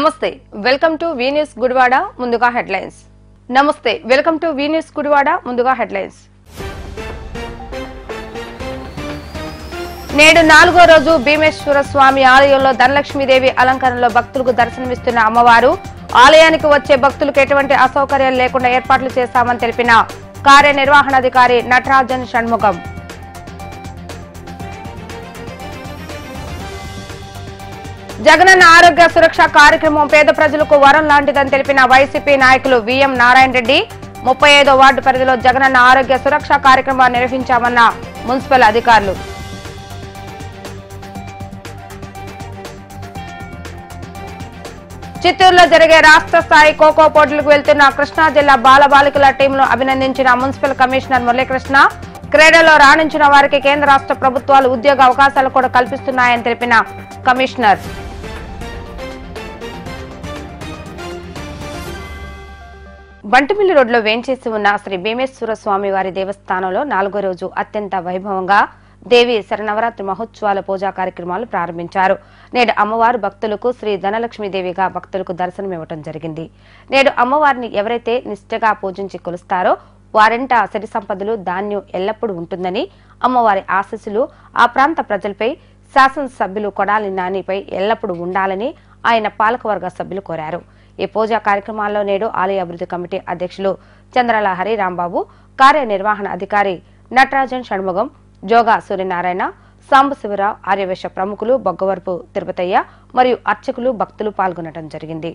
నమస్తే welcome to V news Gudivada ముందుగా headlines నమస్తే welcome to V news Gudivada ముందుగా హెడ్లైన్స్ నేడు నాలుగో రోజు భీమేశ్వర స్వామి ఆలయంలో ధనలక్ష్మీదేవి అలంకరణలో భక్తులకు దర్శనమిస్తున్న అమ్మవారు ఆలయానికి వచ్చే భక్తులకు ఎటువంటి అసౌకర్యాలు లేకుండా ఏర్పాట్లు చేస్తామని తెలిపిన కార్యనిర్వహణాధికారి నటరాజన్ షణ్ముఖం జగనన్న ఆరోగ్య సురక్ష కార్యక్రమం పేద ప్రజలకు వరం లాంటిదని తెలిపిన వైసీపీ నాయకులు విఎం నారాయణ రెడ్డి ముప్పై ఐదో వార్డు పరిధిలో జగనన్న ఆరోగ్య సురక్ష కార్యక్రమాన్ని నిర్వహించామన్న మున్సిపల్ అధికారులు చిత్తూరులో జరిగే రాష్ట్ర స్థాయి ఖోఖో పోటీలకు వెళ్తున్న కృష్ణా జిల్లా బాలబాలికల టీంను అభినందించిన మున్సిపల్ కమిషనర్ మురళీకృష్ణ క్రీడలో రాణించిన వారికి కేంద్ర రాష్ట్ర ప్రభుత్వాలు ఉద్యోగ అవకాశాలు కూడా కల్పిస్తున్నాయని తెలిపిన కమిషనర్ బంటిమిల్లి రోడ్లో వేంచేసి ఉన్న శ్రీ భీమేశ్వర స్వామి వారి దేవస్థానంలో నాలుగో రోజు అత్యంత వైభవంగా దేవి శరనవరాత్రి మహోత్సవాల పూజా కార్యక్రమాలు ప్రారంభించారు నేడు అమ్మవారు భక్తులకు శ్రీ ధనలక్ష్మీదేవిగా భక్తులకు దర్శనమివ్వటం జరిగింది నేడు అమ్మవారిని ఎవరైతే నిష్ఠగా పూజించి కొలుస్తారో వారింట సిరి సంపదలు ధాన్యం ఎల్లప్పుడూ ఉంటుందని అమ్మవారి ఆశీస్సులు ఆ ప్రాంత ప్రజలపై శాసనసభ్యులు కొడాలి నానిపై ఎల్లప్పుడూ ఉండాలని ఆయన పాలకవర్గ సభ్యులు కోరారు ఈ పూజా కార్యక్రమాల్లో నేడు ఆలయ అభివృద్ధి కమిటీ అధ్యక్షులు చంద్రాల హరి రాంబాబు కార్యనిర్వహణ అధికారి నటరాజన్ షణ్ముగం జోగా సూర్యనారాయణ సాంబశివరావు ఆర్యవేశ ప్రముఖులు బొగ్గవరపు తిరుపతయ్య మరియు అర్చకులు భక్తులు పాల్గొనడం జరిగింది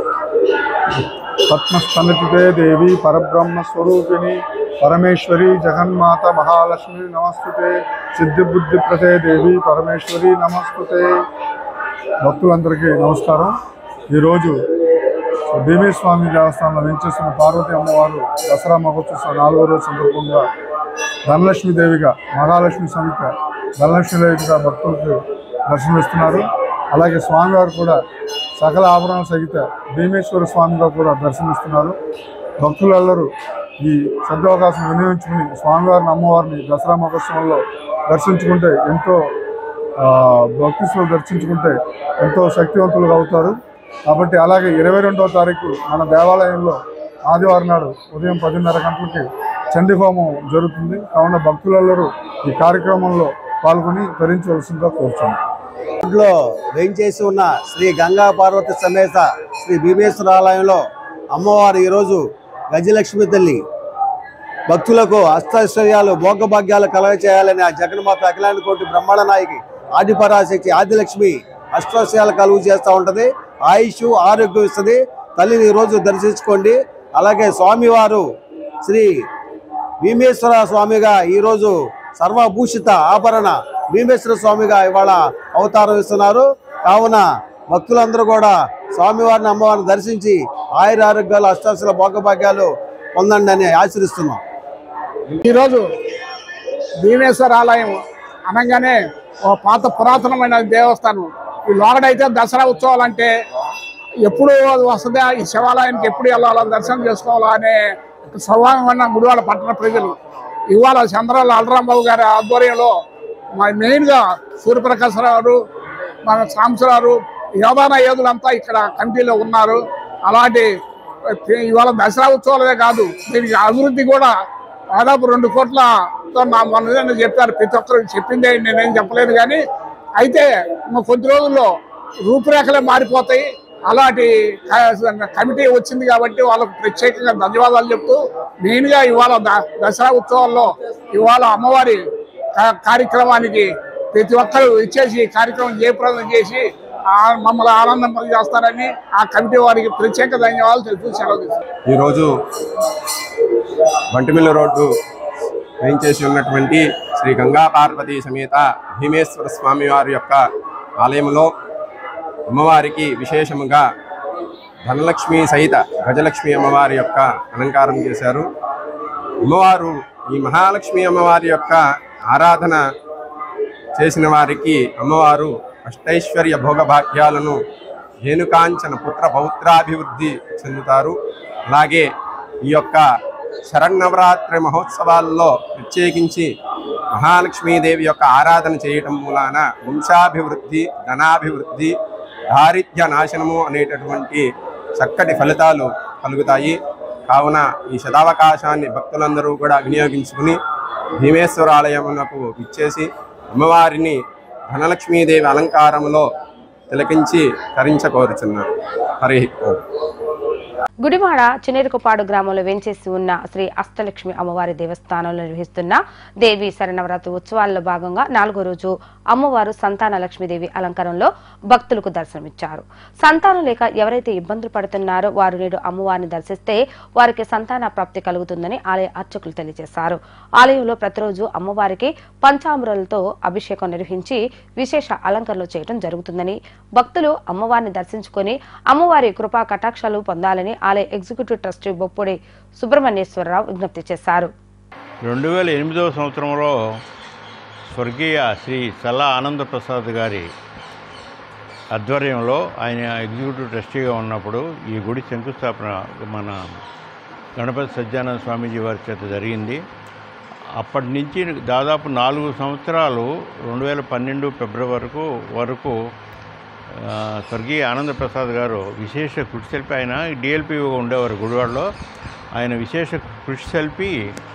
పద్మస్తనతితే దేవి పరబ్రహ్మస్వరూపిణి పరమేశ్వరి జగన్మాత మహాలక్ష్మి నమస్తుతే సిద్ధిబుద్ధి ప్రదే దేవి పరమేశ్వరి నమస్తుతే భక్తులందరికీ నమస్కారం ఈరోజు భీమేస్వామి దేవస్థానంలో వెంచేస్తున్న పార్వతి అమ్మవారు దసరా మహోత్సవం నాలుగో రోజు సందర్భంగా ధనలక్ష్మీదేవిగా మహాలక్ష్మి సమిత ధనలక్ష్మీదేవిగా భక్తులకు దర్శనమిస్తున్నారు అలాగే స్వామివారు కూడా సకల ఆభరణాల సహిత భీమేశ్వర స్వామిగా కూడా దర్శనమిస్తున్నారు భక్తులందరూ ఈ సద్వకాశం వినియోగించుకుని స్వామివారిని అమ్మవారిని దసరా మహోత్సవంలో దర్శించుకుంటే ఎంతో ఆ, భక్తితో దర్శించుకుంటే ఎంతో శక్తివంతులుగా అవుతారు కాబట్టి అలాగే ఇరవై రెండవ తారీఖు మన దేవాలయంలో ఆదివారం నాడు ఉదయం పదిన్నర గంటలకి చండీ హోమం జరుగుతుంది కావున భక్తులందరూ ఈ కార్యక్రమంలో పాల్గొని ధరించవలసిందిగా కోరుతున్నాను లో వేయించేసి ఉన్న శ్రీ గంగా పార్వతి సమేత శ్రీ భీమేశ్వర ఆలయంలో అమ్మవారు ఈరోజు గజలక్ష్మి తల్లి భక్తులకు అష్టైశ్వర్యాలు భోగభాగ్యాలు కలగ చేయాలని ఆ జగన్మాత అఖిలాండ కోటి బ్రహ్మాండ నాయకి ఆదిపరాశక్తి ఆదిలక్ష్మి అష్టైశ్వర్యాలు కలుగు చేస్తూ ఉంటది ఆయుష్ ఆరోగ్యం ఇస్తుంది తల్లిని ఈరోజు దర్శించుకోండి అలాగే స్వామివారు శ్రీ భీమేశ్వర స్వామిగా ఈరోజు సర్వభూషిత ఆభరణ భీమేశ్వర స్వామిగా ఇవాళ అవతారం ఇస్తున్నారు కావున భక్తులందరూ కూడా స్వామివారిని అమ్మవారిని దర్శించి ఆయుర ఆరోగ్యాలు అష్టాశల భోగభాగ్యాలు పొందండి అని ఆచరిస్తున్నాం ఈరోజు భీమేశ్వర ఆలయం అనగానే ఒక పాత పురాతనమైన దేవస్థానం ఈ లోగడైతే దసరా ఉత్సవాలు అంటే ఎప్పుడు అది వస్తుందా ఈ శివాలయానికి ఎప్పుడు వెళ్ళాలా దర్శనం చేసుకోవాలా అనే స్వభావం గుడివాడ పట్టణ ప్రజలు ఇవాళ చంద్రాల అలరాంబాబు గారి ఆధ్వర్యంలో మా మెయిన్గా సూర్యప్రకాశరావు మన సాంసరావు యోధాన యోధులంతా ఇక్కడ కమిటీలో ఉన్నారు అలాంటి ఇవాళ దసరా ఉత్సవాలే కాదు దీనికి అభివృద్ధి కూడా దాదాపు రెండు కోట్లతో నా మొన్న చెప్పారు ప్రతి ఒక్కరు చెప్పిందే నేనేం చెప్పలేదు కానీ అయితే ఇంకో కొద్ది రోజుల్లో రూపురేఖలే మారిపోతాయి అలాంటి క- కమిటీ వచ్చింది కాబట్టి వాళ్ళకు ప్రత్యేకంగా ధన్యవాదాలు చెప్తూ మెయిన్గా ఇవాళ ద- దసరా ఉత్సవాల్లో ఇవాళ అమ్మవారి కా- కార్యక్రమానికి ప్రతి ఒక్కరు ఇచ్చేసి ఈ కార్యక్రమం జయప్రదం చేసి ఆ- మమ్మల్ని ఆనందం చేస్తారని ఆ కమిటీ వారికి ప్రత్యేక ధన్యవాదాలు తెలుపుతూ సెలవు తీసుకుంటాను. ఈరోజు బంటిమిల్లి రోడ్డు వేయించేసి ఉన్నటువంటి శ్రీ గంగా పార్వతీ సమేత భీమేశ్వర స్వామి వారి యొక్క ఆలయంలో అమ్మవారికి విశేషముగా ధనలక్ష్మి సహిత గజలక్ష్మి అమ్మవారి యొక్క అలంకారం చేశారు అమ్మవారు ఈ మహాలక్ష్మి అమ్మవారి యొక్క ఆరాధన చేసిన వారికి అమ్మవారు అష్టైశ్వర్య భోగభాగ్యాలను రేణుకాంచన పుత్ర పౌత్రాభివృద్ధి చెందుతారు అలాగే ఈ యొక్క శరన్నవరాత్రి మహోత్సవాల్లో ప్రత్యేకించి మహాలక్ష్మీదేవి యొక్క ఆరాధన చేయటం మూలాన వంశాభివృద్ధి ధనాభివృద్ధి దారిద్ర్య నాశనము అనేటటువంటి చక్కటి ఫలితాలు కలుగుతాయి కావున ఈ శతావకాశాన్ని భక్తులందరూ కూడా వినియోగించుకుని భీమేశ్వర ఆలయమునకు ఇచ్చేసి అమ్మవారిని ధనలక్ష్మీదేవి అలంకారంలో తిలకించి తరించకోరుచున్నారు హరి ఓం గుడివాడ చినేరుకుపాడు గ్రామంలో వేంచేసి ఉన్న శ్రీ అష్టలక్ష్మి అమ్మవారి దేవస్థానంలో నిర్వహిస్తున్న దేవి శరణవరాత్రి ఉత్సవాల్లో భాగంగా నాలుగో రోజు అమ్మవారు సంతాన లక్ష్మీదేవి అలంకారంలో భక్తులకు దర్శనమిచ్చారు సంతానం లేక ఎవరైతే ఇబ్బందులు పడుతున్నారో వారు నేడు అమ్మవారిని దర్శిస్తే వారికి సంతాన ప్రాప్తి కలుగుతుందని ఆలయ అర్చకులు తెలియజేశారు ఆలయంలో ప్రతిరోజు అమ్మవారికి పంచామృలతో అభిషేకం నిర్వహించి విశేష అలంకరణలు చేయడం జరుగుతుందని భక్తులు అమ్మవారిని దర్శించుకొని అమ్మవారి కృపా కటాక్షాలు పొందాలని ఆలయ ఎగ్జిక్యూటివ్ ట్రస్టీ బొప్పుడి సుబ్రహ్మణ్యేశ్వరరావు విజ్ఞప్తి చేశారు రెండు వేల ఎనిమిదవ సంవత్సరంలో స్వర్గీయ శ్రీ సల్లా ఆనంద ప్రసాద్ గారి ఆధ్వర్యంలో ఆయన ఎగ్జిక్యూటివ్ ట్రస్టీగా ఉన్నప్పుడు ఈ గుడి శంకుస్థాపన మన గణపతి సత్యానంద స్వామీజీ వారి చేత జరిగింది అప్పటి నుంచి దాదాపు నాలుగు సంవత్సరాలు రెండు వేల పన్నెండు ఫిబ్రవరి వరకు వరకు ఆ, స్వర్గీయ ఆనంద ప్రసాద్ గారు విశేష కృషి సెల్పి ఆయన డిఎల్పిఓగా ఉండేవారు గుడివాడలో ఆయన విశేష కృషి సెల్పి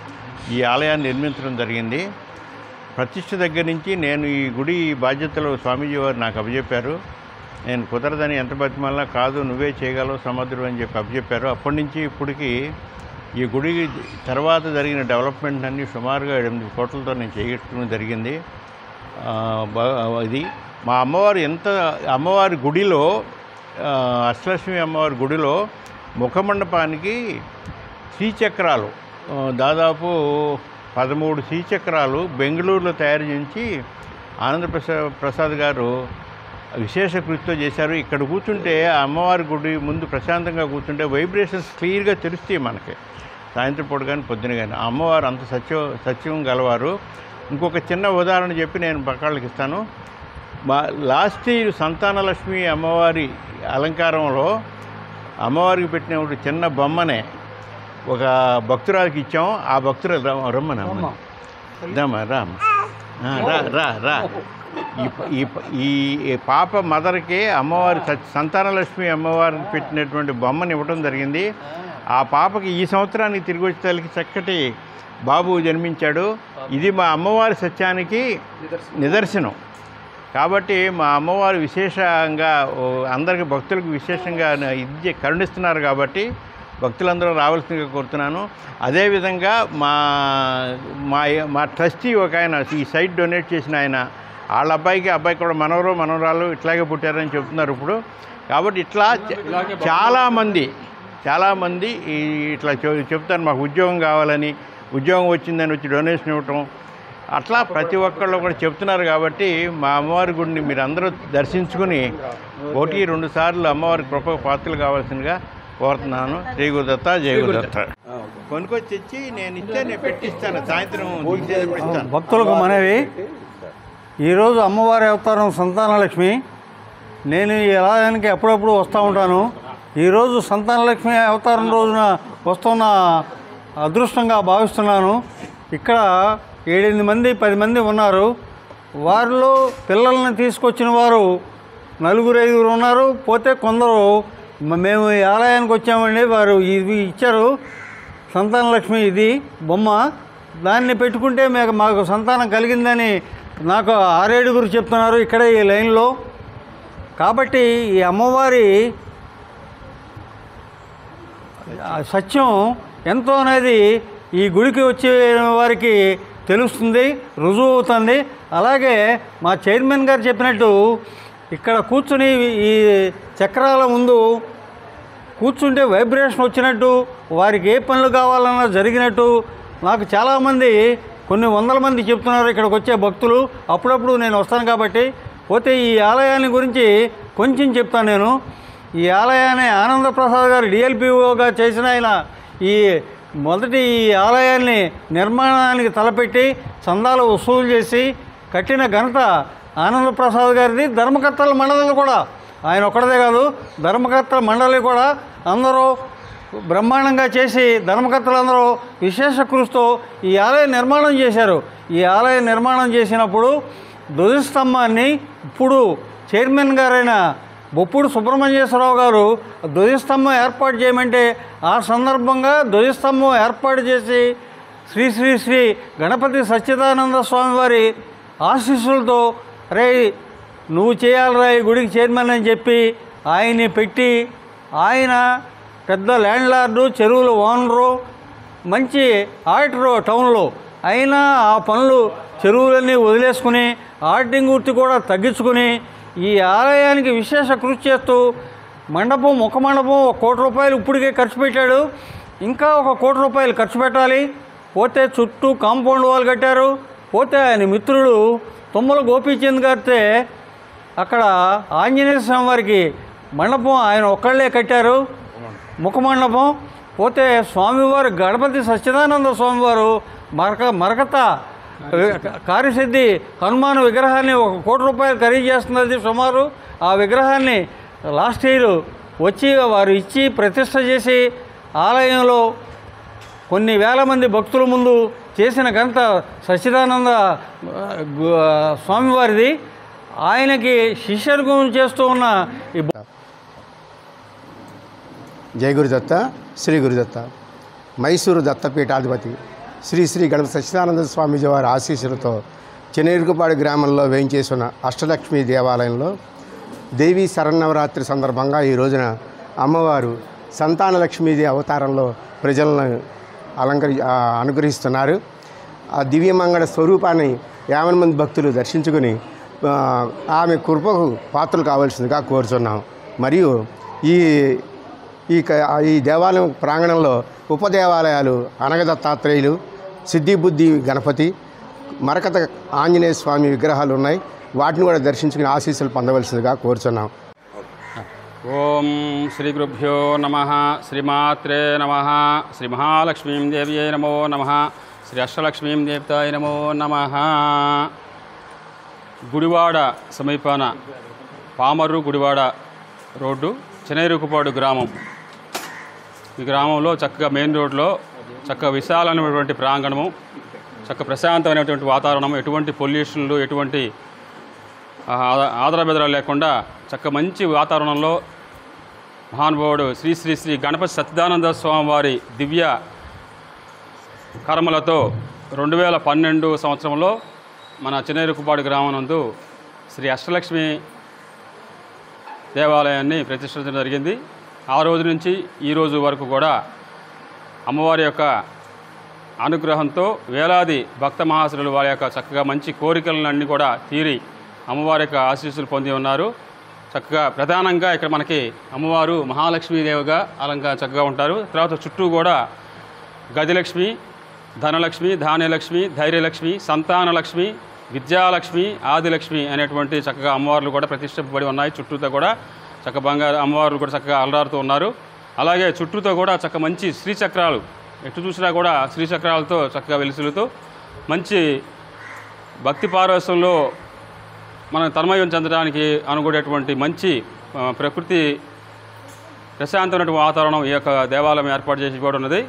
ఈ ఆలయాన్ని నిర్మించడం జరిగింది ప్రతిష్ఠ దగ్గర నుంచి నేను ఈ గుడి బాధ్యతలు స్వామీజీ వారు నాకు అప్పచెప్పారు నేను కుదరదని ఎంత బతిమాలినా కాదు నువ్వే చేయగలవు సమర్థుడు అని చెప్పి అప్పచెప్పారు అప్పటి నుంచి ఇప్పటికి ఈ గుడి తర్వాత జరిగిన డెవలప్మెంట్ అన్ని సుమారుగా ఎనిమిది కోట్లతో నేను చేయగట్టుకుని జరిగింది ఆ, బా- ఇది మా అమ్మవారు ఎంత అమ్మవారి గుడిలో ఆ, అష్టలక్ష్మి అమ్మవారి గుడిలో ముఖమండపానికి శ్రీచక్రాలు ఆ, దాదాపు పదమూడు శ్రీచక్రాలు బెంగళూరులో తయారు చేయించి ఆనందప్రసాద్ ప్రసాద్ గారు విశేష కృషితో చేశారు ఇక్కడ కూర్చుంటే ఆ అమ్మవారి గుడి ముందు ప్రశాంతంగా కూర్చుంటే వైబ్రేషన్స్ క్లియర్గా తెలుస్తాయి మనకి సాయంత్రం పూట కానీ పొద్దున కానీ ఆ అమ్మవారు అంత సత్యం సత్యం గలవారు ఇంకొక చిన్న ఉదాహరణ చెప్పి నేను పక్కాళ్ళకి ఇస్తాను మా లాస్ట్ ఇయర్ సంతానలక్ష్మి అమ్మవారి అలంకారంలో అమ్మవారికి పెట్టిన ఒక చిన్న బొమ్మనే ఒక భక్తురాలకి ఇచ్చాం ఆ భక్తురాలు రా రమ్మని అమ్మ రామా రామ ఆ, రా రా రా ఈ ప- ఈ ప- ఈ ఈ పాప మదర్కి అమ్మవారి సత్- సంతానలక్ష్మి అమ్మవారికి పెట్టినటువంటి బొమ్మని ఇవ్వడం జరిగింది ఆ పాపకి ఈ సంవత్సరానికి తిరిగి వచ్చేసరికి చక్కటి బాబు జన్మించాడు ఇది మా అమ్మవారి సత్యానికి నిదర్శనం కాబట్టి మా అమ్మవారు విశేషంగా ఓ, అందరికి భక్తులకు విశేషంగా న- ఇది చే- కరుణిస్తున్నారు కాబట్టి భక్తులందరూ రావాల్సిందిగా కోరుతున్నాను అదేవిధంగా మా మా మా ట్రస్టీ ఒక ఆయన ఈ సైట్ డొనేట్ చేసిన ఆయన వాళ్ళ అబ్బాయికి అబ్బాయి కూడా మనవరు మనవరాలు ఇట్లాగే పుట్టారని చెప్తున్నారు ఇప్పుడు కాబట్టి ఇట్లా చ- చాలామంది చాలామంది ఈ ఇట్లా చె- చెప్తారు మాకు ఉద్యోగం కావాలని ఉద్యోగం వచ్చిందని వచ్చి డొనేషన్ ఇవ్వటం అట్లా ప్రతి ఒక్కళ్ళు కూడా చెప్తున్నారు కాబట్టి మా అమ్మవారి గుడిని మీరు అందరూ దర్శించుకుని ఒకటి రెండు సార్లు అమ్మవారి కృప పాత్రలు కావాల్సిందిగా కోరుతున్నాను శ్రీ గురుదత్త జయ గురుదత్త కొనుక్కొచ్చి తెచ్చి నేను ఇస్తే నేను పెట్టిస్తాను సాయంత్రం తీసేటప్పుడు ఇస్తాను భక్తులకు మనవి ఈరోజు అమ్మవారి అవతారం సంతానలక్ష్మి నేను ఈ ఆలయానికి అప్పుడప్పుడు వస్తూ ఉంటాను ఈరోజు సంతానలక్ష్మి అవతారం రోజున వస్తున్న అదృష్టంగా భావిస్తున్నాను ఇక్కడ ఏడెనిమిది మంది పది మంది ఉన్నారు వారిలో పిల్లల్ని తీసుకొచ్చిన వారు నలుగురు ఐదుగురు ఉన్నారు పోతే కొందరు మ- మేము ఈ ఆలయానికి వచ్చామండి వారు ఇవి ఇచ్చారు సంతానలక్ష్మి ఇది బొమ్మ దాన్ని పెట్టుకుంటే మీకు మాకు సంతానం కలిగిందని నాకు ఆరేడుగురు చెప్తున్నారు ఇక్కడే ఈ లైన్లో కాబట్టి ఈ అమ్మవారి ఆ సత్యం ఎంతో అనేది ఈ గుడికి వచ్చే వారికి తెలుస్తుంది రుజువు అవుతుంది అలాగే మా చైర్మన్ గారు చెప్పినట్టు ఇక్కడ కూర్చుని ఈ చక్రాల ముందు కూర్చుంటే వైబ్రేషన్ వచ్చినట్టు వారికి ఏ పనులు కావాలన్నా జరిగినట్టు నాకు చాలామంది కొన్ని వందల మంది చెప్తున్నారు ఇక్కడికి వచ్చే భక్తులు అప్పుడప్పుడు నేను వస్తాను కాబట్టి పోతే ఈ ఆలయాన్ని గురించి కొంచెం చెప్తాను నేను ఈ ఆలయాన్ని ఆనందప్రసాద్ గారు డిఎల్పిఓగా చేసిన ఆయన ఈ మొదటి ఈ ఆలయాన్ని నిర్మాణానికి తలపెట్టి చందాలు వసూలు చేసి కట్టిన ఘనత ఆనందప్రసాద్ గారిది ధర్మకర్తల మండలి కూడా ఆయన ఒక్కడదే కాదు ధర్మకర్తల మండలి కూడా అందరూ బ్రహ్మాండంగా చేసి ధర్మకర్తలందరూ విశేష కృషితో ఈ ఆలయ నిర్మాణం చేశారు ఈ ఆలయ నిర్మాణం చేసినప్పుడు ధ్వజస్తంభాన్ని ఇప్పుడు చైర్మన్ గారైన బొప్పుడు సుబ్రహ్మణ్యేశ్వరరావు గారు ధ్వజస్తంభం ఏర్పాటు చేయమంటే ఆ సందర్భంగా ధ్వజస్తంభం ఏర్పాటు చేసి శ్రీ శ్రీ శ్రీ గణపతి సచ్చిదానంద స్వామి వారి ఆశీస్సులతో రే నువ్వు చేయాలిరా ఈ గుడికి చైర్మన్ అని చెప్పి ఆయన్ని పెట్టి ఆయన పెద్ద ల్యాండ్ లార్డు చెరువుల ఓనరు మంచి ఆడిటరు టౌన్లో అయినా ఆ పనులు చెరువులన్నీ వదిలేసుకుని ఆడిటింగ్ గుర్తి కూడా తగ్గించుకుని ఈ ఆలయానికి విశేష కృషి చేస్తూ మండపం ముఖ మండపం ఒక కోటి రూపాయలు ఇప్పటికే ఖర్చు పెట్టాడు ఇంకా ఒక కోటి రూపాయలు ఖర్చు పెట్టాలి పోతే చుట్టూ కాంపౌండ్ వాల్ కట్టారు పోతే ఆయన మిత్రుడు తుమ్మల గోపీచంద్ గారితే అక్కడ ఆంజనేయ స్వామి వారికి మండపం ఆయన ఒక్కళ్ళే కట్టారు ముఖ మండపం పోతే స్వామివారు గణపతి సచ్చిదానంద స్వామివారు మరక మరకత కార్యసిద్ధి హనుమాన్ విగ్రహాన్ని ఒక కోటి రూపాయలు ఖరీదు చేస్తున్నది సుమారు ఆ విగ్రహాన్ని లాస్ట్ ఇయర్ వచ్చి వారు ఇచ్చి ప్రతిష్ట చేసి ఆలయంలో కొన్ని వేల మంది భక్తుల ముందు చేసిన ఘనత సచ్చిదానంద ఆ, గు- స్వామివారిది ఆయనకి శిష్యర్గం చేస్తూ ఉన్న ఈ జయ గురుదత్త శ్రీ గురుదత్త మైసూరు దత్తపీఠాధిపతి శ్రీ శ్రీ గణపతి సచ్చిదానంద స్వామీజీ వారి ఆశీస్సులతో చెనేరుకుపాడు గ్రామంలో వేయించేసిన అష్టలక్ష్మి దేవాలయంలో దేవీ శరన్నవరాత్రి సందర్భంగా ఈ రోజున అమ్మవారు సంతాన లక్ష్మీదేవి అవతారంలో ప్రజలను అలంకరి ఆ, అనుగ్రహిస్తున్నారు ఆ దివ్యమంగళ స్వరూపాన్ని యాభై మంది భక్తులు దర్శించుకుని ఆ, ఆమె కృపకు పాత్రలు కావాల్సిందిగా కోరుచున్నాం మరియు ఈ ఈ క- ఈ దేవాలయం ప్రాంగణంలో ఉపదేవాలయాలు అనగదత్తాత్రేయులు సిద్ధిబుద్ధి గణపతి మరకత ఆంజనేయ స్వామి విగ్రహాలు ఉన్నాయి వాటిని కూడా దర్శించుకుని ఆశీస్సులు పొందవలసిందిగా కోరుచున్నాం ఓం శ్రీ గురుభ్యో నమ శ్రీమాత్రే నమ శ్రీ మహాలక్ష్మీం దేవ్యై నమో నమ శ్రీ అష్టలక్ష్మీం దేవతాయ నమో నమ గుడివాడ సమీపాన పామర్రు గుడివాడ రోడ్డు చెనైరుకుపాడు గ్రామం ఈ గ్రామంలో చక్కగా మెయిన్ రోడ్లో చక్కగా విశాలమైనటువంటి ప్రాంగణము చక్క ప్రశాంతమైనటువంటి వాతావరణం ఎటువంటి పొల్యూషన్లు ఎటువంటి ఆద- ఆదరబెదరాలు లేకుండా చక్క మంచి వాతావరణంలో మహానుభావుడు శ్రీ శ్రీ శ్రీ గణపతి సత్యదానంద స్వామి వారి దివ్య కర్మలతో రెండు వేల పన్నెండు సంవత్సరంలో మన చిన్నరుకుపాడు గ్రామం నందు శ్రీ అష్టలక్ష్మి దేవాలయాన్ని ప్రతిష్ఠించడం జరిగింది ఆ రోజు నుంచి ఈ రోజు వరకు కూడా అమ్మవారి యొక్క అనుగ్రహంతో వేలాది భక్త మహాసురులు వారి యొక్క చక్కగా మంచి కోరికలన్నీ కూడా తీరి అమ్మవారి యొక్క ఆశీస్సులు పొంది ఉన్నారు చక్కగా ప్రధానంగా ఇక్కడ మనకి అమ్మవారు మహాలక్ష్మీదేవిగా అలంగా చక్కగా ఉంటారు తర్వాత చుట్టూ కూడా గజలక్ష్మి ధనలక్ష్మి ధాన్యలక్ష్మి ధైర్యలక్ష్మి సంతానలక్ష్మి విద్యాలక్ష్మి ఆదిలక్ష్మి అనేటువంటి చక్కగా అమ్మవార్లు కూడా ప్రతిష్ఠింపబడి ఉన్నాయి చుట్టూతో కూడా చక్క బంగారు అమ్మవార్లు కూడా చక్కగా అలరారుతూ ఉన్నారు అలాగే చుట్టూతో కూడా చక్క మంచి శ్రీచక్రాలు ఎటు చూసినా కూడా శ్రీచక్రాలతో చక్కగా వెలుసులుతూ మంచి భక్తి పారవశ్యంలో మనం తన్మయం చెందడానికి అనుకునేటువంటి మంచి ఆ, ప్రకృతి ప్రశాంతమైనటువంటి వాతావరణం ఈ యొక్క దేవాలయం ఏర్పాటు చేసి కూడా ఉన్నది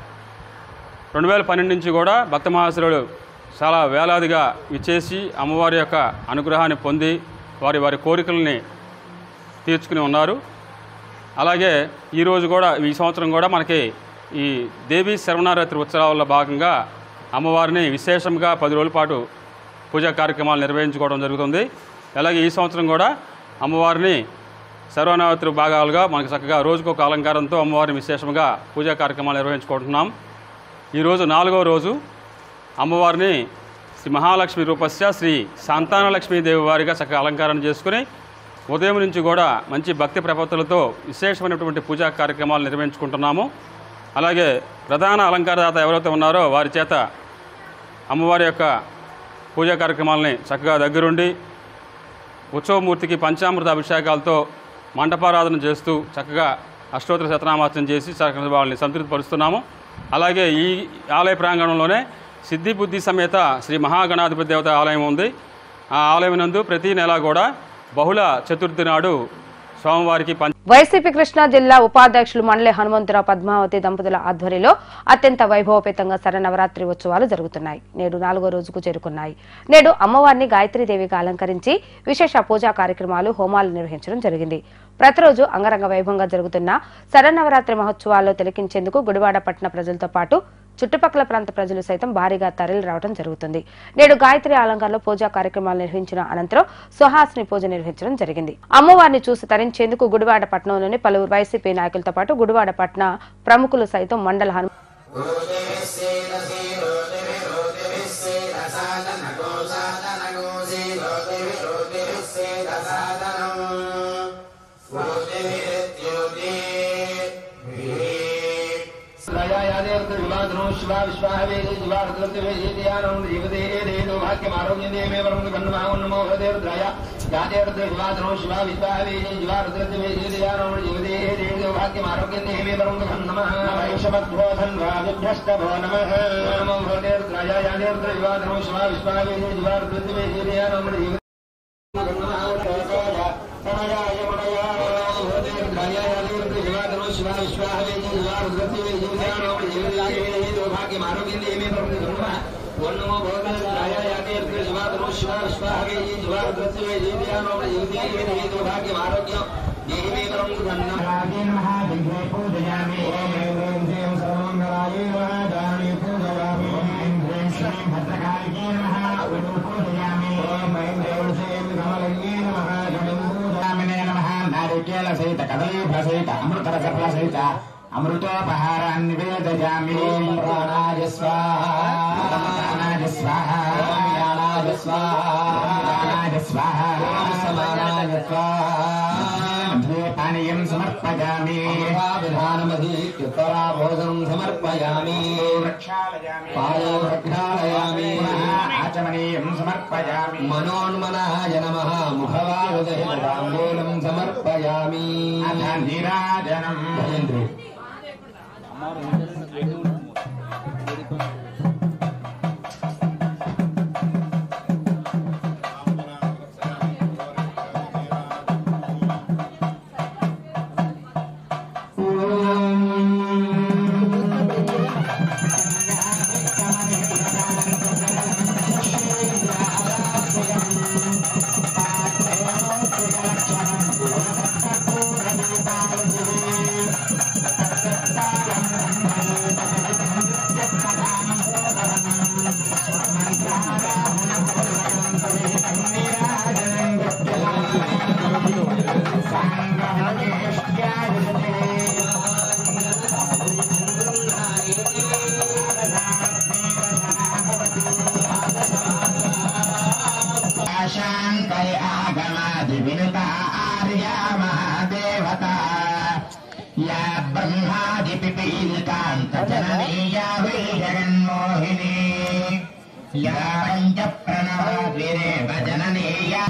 రెండు వేల పన్నెండు నుంచి కూడా భక్త మహాసురుడు చాలా వేలాదిగా విచ్చేసి అమ్మవారి యొక్క అనుగ్రహాన్ని పొంది వారి వారి కోరికల్ని తీర్చుకుని ఉన్నారు అలాగే ఈరోజు కూడా ఈ సంవత్సరం కూడా మనకి ఈ దేవి శరవణారాత్రి ఉత్సవాల్లో భాగంగా అమ్మవారిని విశేషంగా పది రోజుల పాటు పూజా కార్యక్రమాలు నిర్వహించుకోవడం జరుగుతుంది అలాగే ఈ సంవత్సరం కూడా అమ్మవారిని శర్వనవరాత్రి భాగాలుగా మనకి చక్కగా రోజుకొక అలంకారంతో అమ్మవారిని విశేషంగా పూజా కార్యక్రమాలు నిర్వహించుకుంటున్నాం ఈరోజు నాలుగవ రోజు అమ్మవారిని శ్రీ మహాలక్ష్మి రూపస్య శ్రీ సంతానలక్ష్మీదేవి వారిగా చక్కగా అలంకారం చేసుకుని ఉదయం నుంచి కూడా మంచి భక్తి ప్రపత్తులతో విశేషమైనటువంటి పూజా కార్యక్రమాలు నిర్వహించుకుంటున్నాము అలాగే ప్రధాన అలంకారదాత ఎవరైతే ఉన్నారో వారి చేత అమ్మవారి యొక్క పూజా కార్యక్రమాలని చక్కగా దగ్గరుండి ఉత్సవమూర్తికి పంచామృత అభిషేకాలతో మండపారాధన చేస్తూ చక్కగా అష్టోత్తర శతనామార్చన చేసి చక్కగా వాళ్ళని సంతృప్తిపరుస్తున్నాము అలాగే ఈ ఆలయ ప్రాంగణంలోనే సిద్ధి బుద్ధి సమేత శ్రీ మహాగణాధిపతి దేవత ఆలయం ఉంది ఆ ఆలయం నందు ప్రతి నెల కూడా బహుళ చతుర్థి నాడు స్వామివారికి పంచ వైసీపీ కృష్ణా జిల్లా ఉపాధ్యక్షులు మండలి హనుమంతరావు పద్మావతి దంపతుల ఆధ్వర్యంలో అత్యంత వైభవపేతంగా శరనవరాత్రి ఉత్సవాలు జరుగుతున్నాయి నేడు నాలుగో రోజుకు చేరుకున్నాయి నేడు అమ్మవారిని గాయత్రీదేవిగా అలంకరించి విశేష పూజా కార్యక్రమాలు హోమాలు నిర్వహించడం జరిగింది ప్రతిరోజు అంగరంగ వైభవంగా జరుగుతున్న శరన్నవరాత్రి మహోత్సవాల్లో తిలకించేందుకు గుడివాడ పట్టణ ప్రజలతో పాటు చుట్టుపక్కల ప్రాంత ప్రజలు సైతం భారీగా తరలి రావడం జరుగుతుంది నేడు గాయత్రి అలంకారంలో పూజా కార్యక్రమాలు నిర్వహించిన అనంతరం సుహాసిని పూజ నిర్వహించడం జరిగింది అమ్మవారిని చూసి తరించేందుకు గుడివాడ పట్టణంలోని పలువురు వైసీపీ నాయకులతో పాటు గుడివాడ పట్టణ ప్రముఖులు సైతం మండల హను సహిత కదలీఫల సహిత అమృతర సఫల సహిత అమృతోపహారాన్ని నివేదయామి ఓం ప్రాణాయ స్వాహ ప్రాణాయ స్వాహ ఓం యానాయ స్వాహ ప్రాణాయ స్వాహ ఓం సమానాయ స్వాహ పానీయం సమర్పయామి విధానమధీత్యుత్తరాభోజనం సమర్పయామి పాదో ప్రక్షాళయామి ఆచమనీయం సమర్పయామి మనోన్మనాయ నమః ముఖవారుదహితాంబూలం సమర్పయామి నీరాజనం భజంత్రి శాంతై ఆగమాది వినుత ఆర్యా మహాదేవత యా బ్రహ్మాది పిపీలికాంత జననీ యా వై జగన్మోహిని యా పంచ ప్రణవాద్విరేవ జననీ యా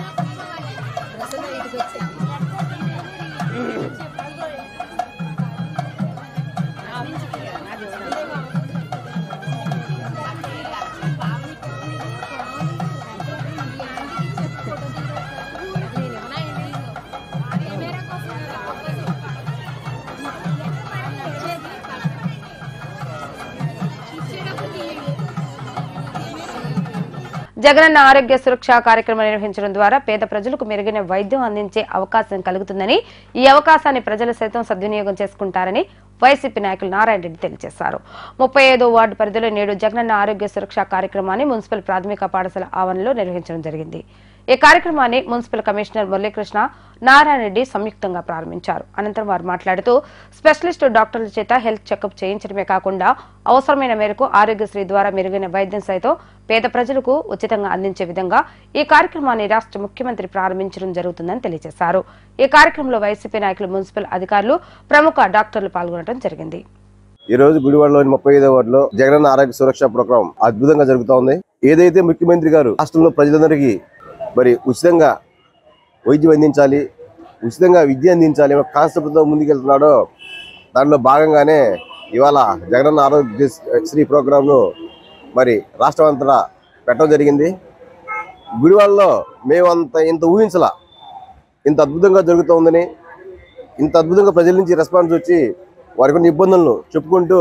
జగనన్న ఆరోగ్య సురక్ష కార్యక్రమం నిర్వహించడం ద్వారా పేద ప్రజలకు మెరుగైన వైద్యం అందించే అవకాశం కలుగుతుందని ఈ అవకాశాన్ని ప్రజలు సైతం సద్వినియోగం చేసుకుంటారని వైసీపీ నాయకులు నారాయణ రెడ్డి తెలియజేశారు ముప్పై ఐదో వార్డు పరిధిలో నేడు జగనన్న ఆరోగ్య సురక్ష కార్యక్రమాన్ని మున్సిపల్ ప్రాథమిక పాఠశాల ఆవరణలో నిర్వహించడం జరిగింది ఈ కార్యక్రమాన్ని మున్సిపల్ కమిషనర్ మురళీకృష్ణ నారాయణ రెడ్డి సంయుక్తంగా ప్రారంభించారు అనంతరం వారు మాట్లాడుతూ స్పెషలిస్ట్ డాక్టర్ల చేత హెల్త్ చెకప్ చేయించడమే కాకుండా అవసరమైన మేరకు ఆరోగ్యశ్రీ ద్వారా మెరుగైన వైద్యం సైతం పేద ప్రజలకు ఉచితంగా అందించే విధంగా ఈ కార్యక్రమాన్ని రాష్ట్ర ముఖ్యమంత్రి ప్రారంభించడం జరుగుతుందని తెలియజేశారు ఈ కార్యక్రమంలో వైసీపీ నాయకులు మున్సిపల్ అధికారులు ప్రముఖ డాక్టర్లు పాల్గొనడం జరిగింది ఈ రోజు గుడివాడలోని ముప్పై ఐదో వార్డులో జగనన్న ఆరోగ్య సురక్ష ప్రోగ్రాం అద్భుతంగా జరుగుతూ ఉంది ఏదైతే ముఖ్యమంత్రి గారు రాష్ట్రంలో ప్రజలందరికీ మరి ఉచితంగా వైద్యం అందించాలి ఉచితంగా విద్య అందించాలి అనే కాన్సెప్ట్తో ముందుకెళ్తున్నాడో దానిలో భాగంగానే ఇవాళ జగనన్న ఆరోగ్య శ్రీ ప్రోగ్రాంను మరి రాష్ట్రం అంతటా పెట్టడం జరిగింది గుడివాడలో మేమంత ఇంత ఊహించలా ఇంత అద్భుతంగా జరుగుతోందని ఇంత అద్భుతంగా ప్రజల నుంచి రెస్పాన్స్ వచ్చి వారికి ఉన్న ఇబ్బందులను చెప్పుకుంటూ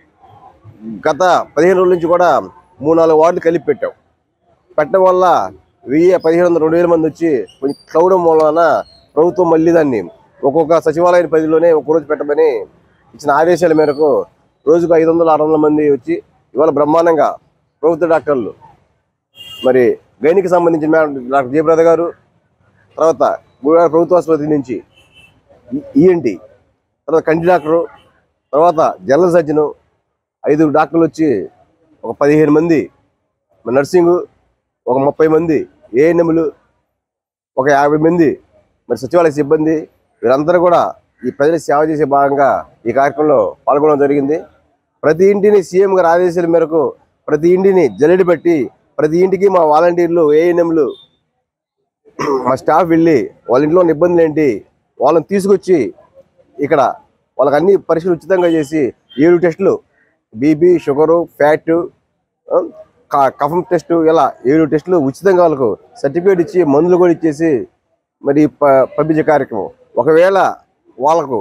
గత పదిహేను రోజుల నుంచి కూడా మూడు నాలుగు వార్డులు కలిపి పెట్టాం పెట్టడం వల్ల వెయ్యి పదిహేను వందల రెండు వేల మంది వచ్చి కొంచెం క్లౌడ్ మూలన ప్రభుత్వం మళ్ళీ దాన్ని ఒక్కొక్క సచివాలయం పరిధిలోనే ఒక రోజు పెట్టమని ఇచ్చిన ఆదేశాల మేరకు రోజుకు ఐదు వందల ఆరు వందల మంది వచ్చి ఇవాళ బ్రహ్మాండంగా ప్రభుత్వ డాక్టర్లు మరి గైనికి సంబంధించిన మేడం డాక్టర్ జయప్రద గారు తర్వాత గూడెం ప్రభుత్వ ఆసుపత్రి నుంచి ఈఎన్టీ తర్వాత కంటి డాక్టరు తర్వాత జనరల్ సర్జను ఐదుగురు డాక్టర్లు వచ్చి ఒక పదిహేను మంది మరి నర్సింగు ఒక ముప్పై మంది ఏఎన్ఎంలు ఒక యాభై మంది మరి సచివాలయ సిబ్బంది వీరందరూ కూడా ఈ ప్రజలకు సేవ చేసే భాగంగా ఈ కార్యక్రమంలో పాల్గొనడం జరిగింది ప్రతి ఇంటిని సీఎం గారి ఆదేశాల మేరకు ప్రతి ఇంటిని జల్లెడి పెట్టి ప్రతి ఇంటికి మా వాలంటీర్లు ఏఎన్ఎంలు మా స్టాఫ్ వెళ్ళి వాళ్ళ ఇంట్లో ఉన్న ఇబ్బందులు ఏంటి వాళ్ళని తీసుకొచ్చి ఇక్కడ వాళ్ళకి అన్ని పరీక్షలు ఉచితంగా చేసి ఏడు టెస్టులు బీపీ షుగరు ఫ్యాట్ కఫం టెస్ట్ ఇలా ఏడు టెస్టులు ఉచితంగా వాళ్ళకు సర్టిఫికేట్ ఇచ్చి మందులు కూడా ఇచ్చేసి మరి ప- పంపించే కార్యక్రమం ఒకవేళ వాళ్ళకు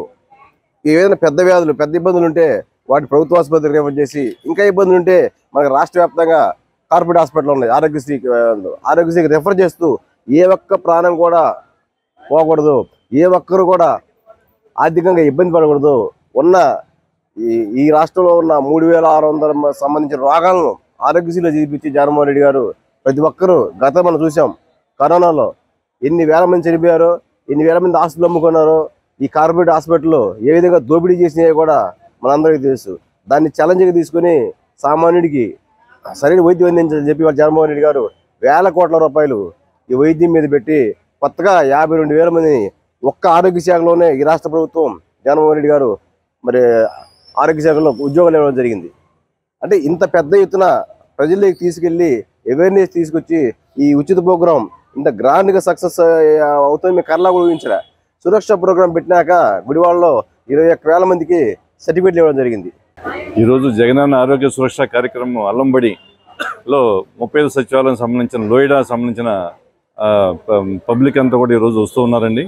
ఏదైనా పెద్ద వ్యాధులు పెద్ద ఇబ్బందులు ఉంటే వాటి ప్రభుత్వ ఆసుపత్రికి రిఫర్ చేసి ఇంకా ఇబ్బందులు ఉంటే మనకు రాష్ట్ర వ్యాప్తంగా కార్పొరేట్ హాస్పిటల్ ఉన్నాయి ఆరోగ్యశ్రీ ఆరోగ్యశ్రీకి రెఫర్ చేస్తూ ఏ ఒక్క ప్రాణం కూడా పోకూడదు ఏ ఒక్కరు కూడా ఆర్థికంగా ఇబ్బంది పడకూడదు ఉన్న ఈ ఈ రాష్ట్రంలో ఉన్న మూడు వేల ఆరు వందల మ- సంబంధించిన రోగాలను ఆరోగ్యశ్రీలో చూపించి జగన్మోహన్ రెడ్డి గారు ప్రతి ఒక్కరూ గతం మనం చూసాం కరోనాలో ఎన్ని వేల మంది చనిపోయారో ఎన్ని వేల మంది ఆస్తులు అమ్ముకున్నారో ఈ కార్పొరేట్ హాస్పిటల్లో ఏ విధంగా దోపిడీ చేసినాయో కూడా మనందరికీ తెలుసు దాన్ని ఛాలెంజ్గా తీసుకొని సామాన్యుడికి సరైన వైద్యం అందించాలని చెప్పి వాళ్ళ జగన్మోహన్ రెడ్డి గారు వేల కోట్ల రూపాయలు ఈ వైద్యం మీద పెట్టి కొత్తగా యాభై రెండు వేల మందిని ఒక్క ఆరోగ్య శాఖలోనే ఈ రాష్ట్ర ప్రభుత్వం జగన్మోహన్ రెడ్డి గారు మరి ఆరోగ్య శాఖలో ఉద్యోగాలు ఇవ్వడం జరిగింది అంటే ఇంత పెద్ద ఎత్తున ప్రజల్లోకి తీసుకెళ్లి అవేర్నెస్ తీసుకొచ్చి ఈ ఉచిత ప్రోగ్రాం ఇంత గ్రాండ్గా సక్సెస్ అవుతుంది మేము కర్లా కూడా ఊహించలే సురక్ష ప్రోగ్రాం పెట్టినాక గుడివాడలో ఇరవై ఒక్క వేల మందికి సర్టిఫికేట్లు ఇవ్వడం జరిగింది ఈరోజు జగనన్న ఆరోగ్య సురక్ష కార్యక్రమం అల్లంబడిలో ముప్పై ఐదు సచివాలయం సంబంధించిన లోయిడా సంబంధించిన ఆ, ప- పబ్లిక్ అంతా కూడా ఈరోజు వస్తూ ఉన్నారండి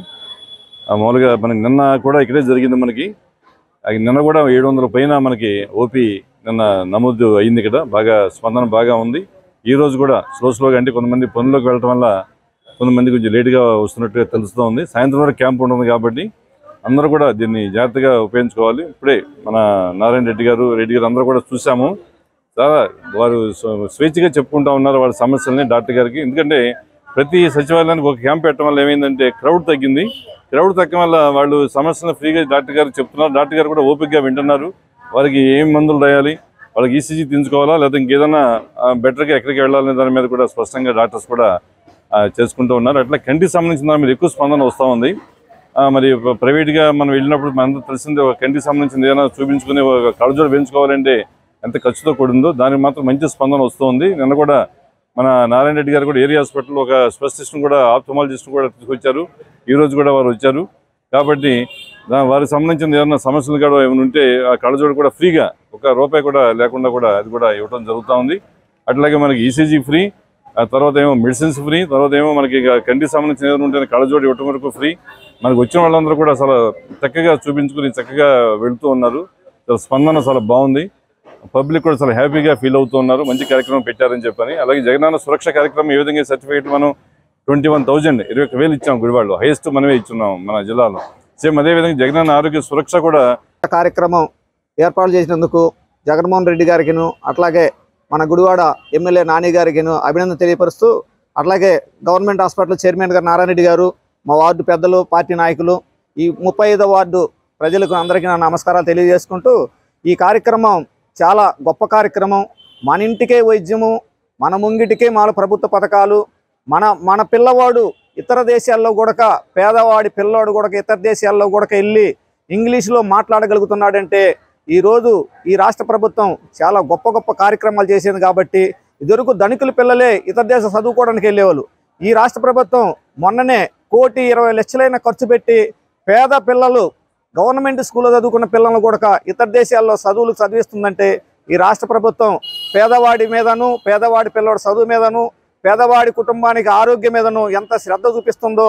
ఆ, మామూలుగా మనకి నిన్న కూడా ఇక్కడే జరిగింది మనకి ఆ, నిన్న కూడా ఏడు వందల పైన మనకి ఓపీ నిన్న నమోదు అయింది ఇక్కడ బాగా స్పందన బాగా ఉంది ఈ రోజు కూడా స్లో స్లోగా అంటే కొంతమంది పనులకు వెళ్ళటం వల్ల కొంతమంది కొంచెం లేటుగా వస్తున్నట్టుగా తెలుస్తూ ఉంది సాయంత్రం వరకు క్యాంప్ ఉంటుంది కాబట్టి అందరూ కూడా దీన్ని జాగ్రత్తగా ఉపయోగించుకోవాలి ఇప్పుడే మన నారాయణ రెడ్డి గారు రెడ్డి గారు అందరూ కూడా చూసాము చాలా వారు స్వ- స్వేచ్ఛగా చెప్పుకుంటా ఉన్నారు వాళ్ళ సమస్యల్ని డాక్టర్ గారికి ఎందుకంటే ప్రతి సచివాలయానికి ఒక క్యాంప్ పెట్టడం వల్ల ఏమైందంటే క్రౌడ్ తగ్గింది క్రౌడ్ తగ్గడం వల్ల వాళ్ళు సమస్యలను ఫ్రీగా డాక్టర్ గారు చెప్తున్నారు డాక్టర్ గారు కూడా ఓపికగా వింటున్నారు వారికి ఏం మందులు రాయాలి వాళ్ళకి ఈసీజీ తీసుకోవాలా లేదా ఇంకేదైనా ఆ, బెటర్గా ఎక్కడికి వెళ్ళాలనే దాని మీద కూడా స్పష్టంగా డాక్టర్స్ కూడా ఆ, చేసుకుంటూ ఉన్నారు అట్లా కంటికి సంబంధించిన దాని మీద ఎక్కువ స్పందన వస్తూ ఉంది ఆ, మరి ప్ర- ప్రైవేట్గా మనం వెళ్ళినప్పుడు మనందరూ తెలిసింది ఒక కంటికి సంబంధించింది ఏదైనా చూపించుకుని ఒక కళ్ళజోడు పెంచుకోవాలంటే ఎంత ఖర్చుతో కూడిందో దానికి మాత్రం మంచి స్పందన వస్తుంది నిన్న కూడా మన నారాయణ రెడ్డి గారు కూడా ఏరియా హాస్పిటల్ ఒక స్పెషలిస్ట్ని కూడా ఆప్థమాలజిస్ట్ కూడా తీసుకొచ్చారు ఈ రోజు కూడా వారు వచ్చారు కాబట్టి దా- వారికి సంబంధించిన ఏదైనా సమస్యలు కూడా ఏమైనా ఉంటే ఆ కళ్ళజోడు కూడా ఫ్రీగా ఒక రూపాయి కూడా లేకుండా కూడా అది కూడా ఇవ్వడం జరుగుతూ ఉంది అట్లాగే మనకి ఈసీజీ ఫ్రీ ఆ తర్వాత ఏమో మెడిసిన్స్ ఫ్రీ తర్వాత ఏమో మనకి ఇక కంటికి సంబంధించిన ఏదైనా ఉంటే కళ్ళజోడు ఇవ్వటం వరకు ఫ్రీ మనకు వచ్చిన వాళ్ళందరూ కూడా చాలా చక్కగా చూపించుకుని చక్కగా వెళ్తూ ఉన్నారు చాలా స్పందన చాలా బాగుంది పబ్లిక్ కూడా చాలా హ్యాపీగా ఫీల్ అవుతూ ఉన్నారు మంచి కార్యక్రమం పెట్టారని చెప్పని అలాగే జగనన్న సురక్ష కార్యక్రమం ఏ విధంగా సర్టిఫికేట్ మనం ట్వంటీ వన్ థౌజండ్ ఇరవై ఒక వేలు ఇచ్చాం గుడివాడలో హైయెస్ట్ మనమే ఇచ్చున్నాం మన జిల్లాలో సేమ్ అదే విధంగా జగనన్న ఆరోగ్య సురక్ష కూడా కార్యక్రమం ఏర్పాటు చేసినందుకు జగన్మోహన్ రెడ్డి గారికిను అట్లాగే మన గుడివాడ ఎమ్మెల్యే నాని గారికిను అభినందన తెలియపరుస్తూ అట్లాగే గవర్నమెంట్ హాస్పిటల్ చైర్మన్ గారు నారాయణ రెడ్డి గారు మా వార్డు పెద్దలు పార్టీ నాయకులు ఈ ముప్పై ఐదో వార్డు ప్రజలకు అందరికీ నా నమస్కారాలు తెలియజేసుకుంటూ ఈ కార్యక్రమం చాలా గొప్ప కార్యక్రమం మన ఇంటికే వైద్యము మన ముంగిటికే మన ప్రభుత్వ పథకాలు మన మన పిల్లవాడు ఇతర దేశాల్లో కూడా పేదవాడి పిల్లవాడు కూడా ఇతర దేశాల్లో కూడా వెళ్ళి ఇంగ్లీష్లో మాట్లాడగలుగుతున్నాడంటే ఈరోజు ఈ రాష్ట్ర ప్రభుత్వం చాలా గొప్ప గొప్ప కార్యక్రమాలు చేసింది కాబట్టి ఇదివరకు ధనికుల పిల్లలే ఇతర దేశ చదువుకోవడానికి వెళ్ళేవాళ్ళు ఈ రాష్ట్ర ప్రభుత్వం మొన్ననే కోటి ఇరవై లక్షలైన ఖర్చు పెట్టి పేద పిల్లలు గవర్నమెంట్ స్కూల్లో చదువుకున్న పిల్లలను కూడా ఇతర దేశాల్లో చదువులు చదివిస్తుందంటే ఈ రాష్ట్ర ప్రభుత్వం పేదవాడి మీదను పేదవాడి పిల్లవాడి చదువు మీదను పేదవాడి కుటుంబానికి ఆరోగ్యం మీదను ఎంత శ్రద్ధ చూపిస్తుందో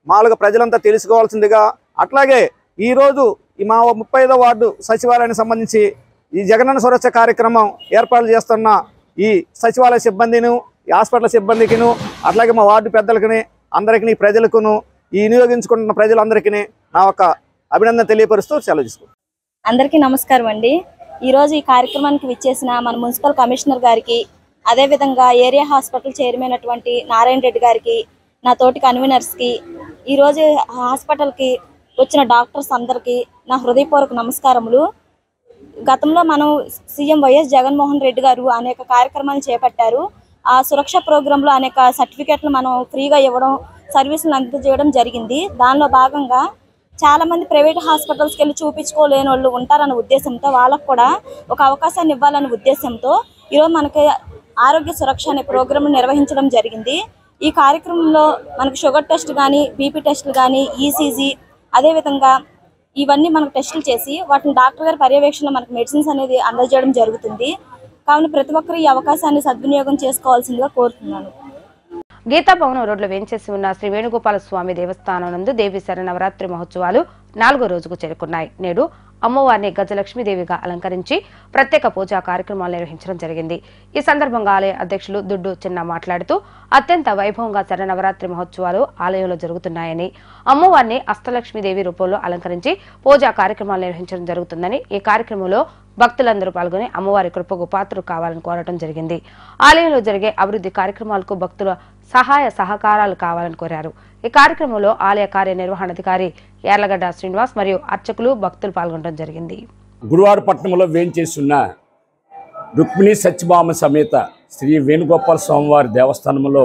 మామూలుగా ప్రజలంతా తెలుసుకోవాల్సిందిగా అట్లాగే ఈరోజు ఈ మా ముప్పై ఐదో వార్డు సచివాలయానికి సంబంధించి ఈ జగనన్న సురక్ష కార్యక్రమం ఏర్పాటు చేస్తున్న ఈ సచివాలయ సిబ్బందిను ఈ హాస్పిటల్ సిబ్బందికిను అట్లాగే మా వార్డు పెద్దలకి అందరికీ ప్రజలకును ఈ వినియోగించుకుంటున్న ప్రజలందరికీ నా ఒక అభినందన తెలియపరుస్తూ సెలవు తీసుకుంటాను అందరికీ నమస్కారం అండి ఈరోజు ఈ కార్యక్రమానికి విచ్చేసిన మన మున్సిపల్ కమిషనర్ గారికి అదేవిధంగా ఏరియా హాస్పిటల్ చైర్మన్ అటువంటి నారాయణ రెడ్డి గారికి నా తోటి కన్వీనర్స్కి ఈరోజు హాస్పిటల్కి వచ్చిన డాక్టర్స్ అందరికీ నా హృదయపూర్వక నమస్కారములు గతంలో మనం సీఎం వైఎస్ జగన్మోహన్ రెడ్డి గారు అనేక కార్యక్రమాలు చేపట్టారు ఆ సురక్ష ప్రోగ్రాంలో అనేక సర్టిఫికెట్లు మనం ఫ్రీగా ఇవ్వడం సర్వీసులు అందజేయడం జరిగింది దానిలో భాగంగా చాలా మంది ప్రైవేట్ హాస్పిటల్స్కి వెళ్ళి చూపించుకోలేని వాళ్ళు ఉంటారన్న ఉద్దేశంతో వాళ్ళకు కూడా ఒక అవకాశాన్ని ఇవ్వాలనే ఉద్దేశంతో ఈరోజు మనకి ఆరోగ్య సురక్ష అనే ప్రోగ్రామ్ నిర్వహించడం జరిగింది ఈ కార్యక్రమంలో మనకు షుగర్ టెస్ట్ కానీ బీపీ టెస్టులు కానీ ఈసీజీ అదేవిధంగా ఇవన్నీ మనకు టెస్టులు చేసి వాటిని డాక్టర్ గారి పర్యవేక్షణలో మనకు మెడిసిన్స్ అనేది అందజేయడం జరుగుతుంది కావున ప్రతి ఒక్కరు ఈ అవకాశాన్ని సద్వినియోగం చేసుకోవాల్సిందిగా కోరుతున్నాను గీతా భవనం రోడ్లో వేంచేసి ఉన్న శ్రీ వేణుగోపాల స్వామి దేవస్థానం నందు దేవి నవరాత్రి మహోత్సవాలు నాలుగో రోజుకు చేరుకున్నాయి నేడు అమ్మవారిని గజలక్ష్మీదేవిగా అలంకరించి ప్రత్యేక పూజా కార్యక్రమాలు నిర్వహించడం జరిగింది ఈ సందర్భంగా ఆలయ అధ్యక్షులు దుడ్డు చిన్న మాట్లాడుతూ అత్యంత వైభవంగా శరనవరాత్రి మహోత్సవాలు ఆలయంలో జరుగుతున్నాయని అమ్మవారిని అష్టలక్ష్మీదేవి రూపంలో అలంకరించి పూజా కార్యక్రమాలు నిర్వహించడం జరుగుతుందని ఈ కార్యక్రమంలో భక్తులందరూ పాల్గొని అమ్మవారి కృపకు పాత్రలు కావాలని కోరటం జరిగింది ఆలయంలో జరిగే అభివృద్ధి కార్యక్రమాలకు భక్తుల సహాయ సహకారాలు కావాలని కోరారు ఈ కార్యక్రమంలో ఆలయ కార్యనిర్వహణాధికారి యార్లగడ్డ శ్రీనివాస్ మరియు అర్చకులు భక్తులు పాల్గొనడం జరిగింది గురువారపట్నంలో వేంచేస్తున్న రుక్మిణి సత్యభామ సమేత శ్రీ వేణుగోపాల స్వామివారి దేవస్థానంలో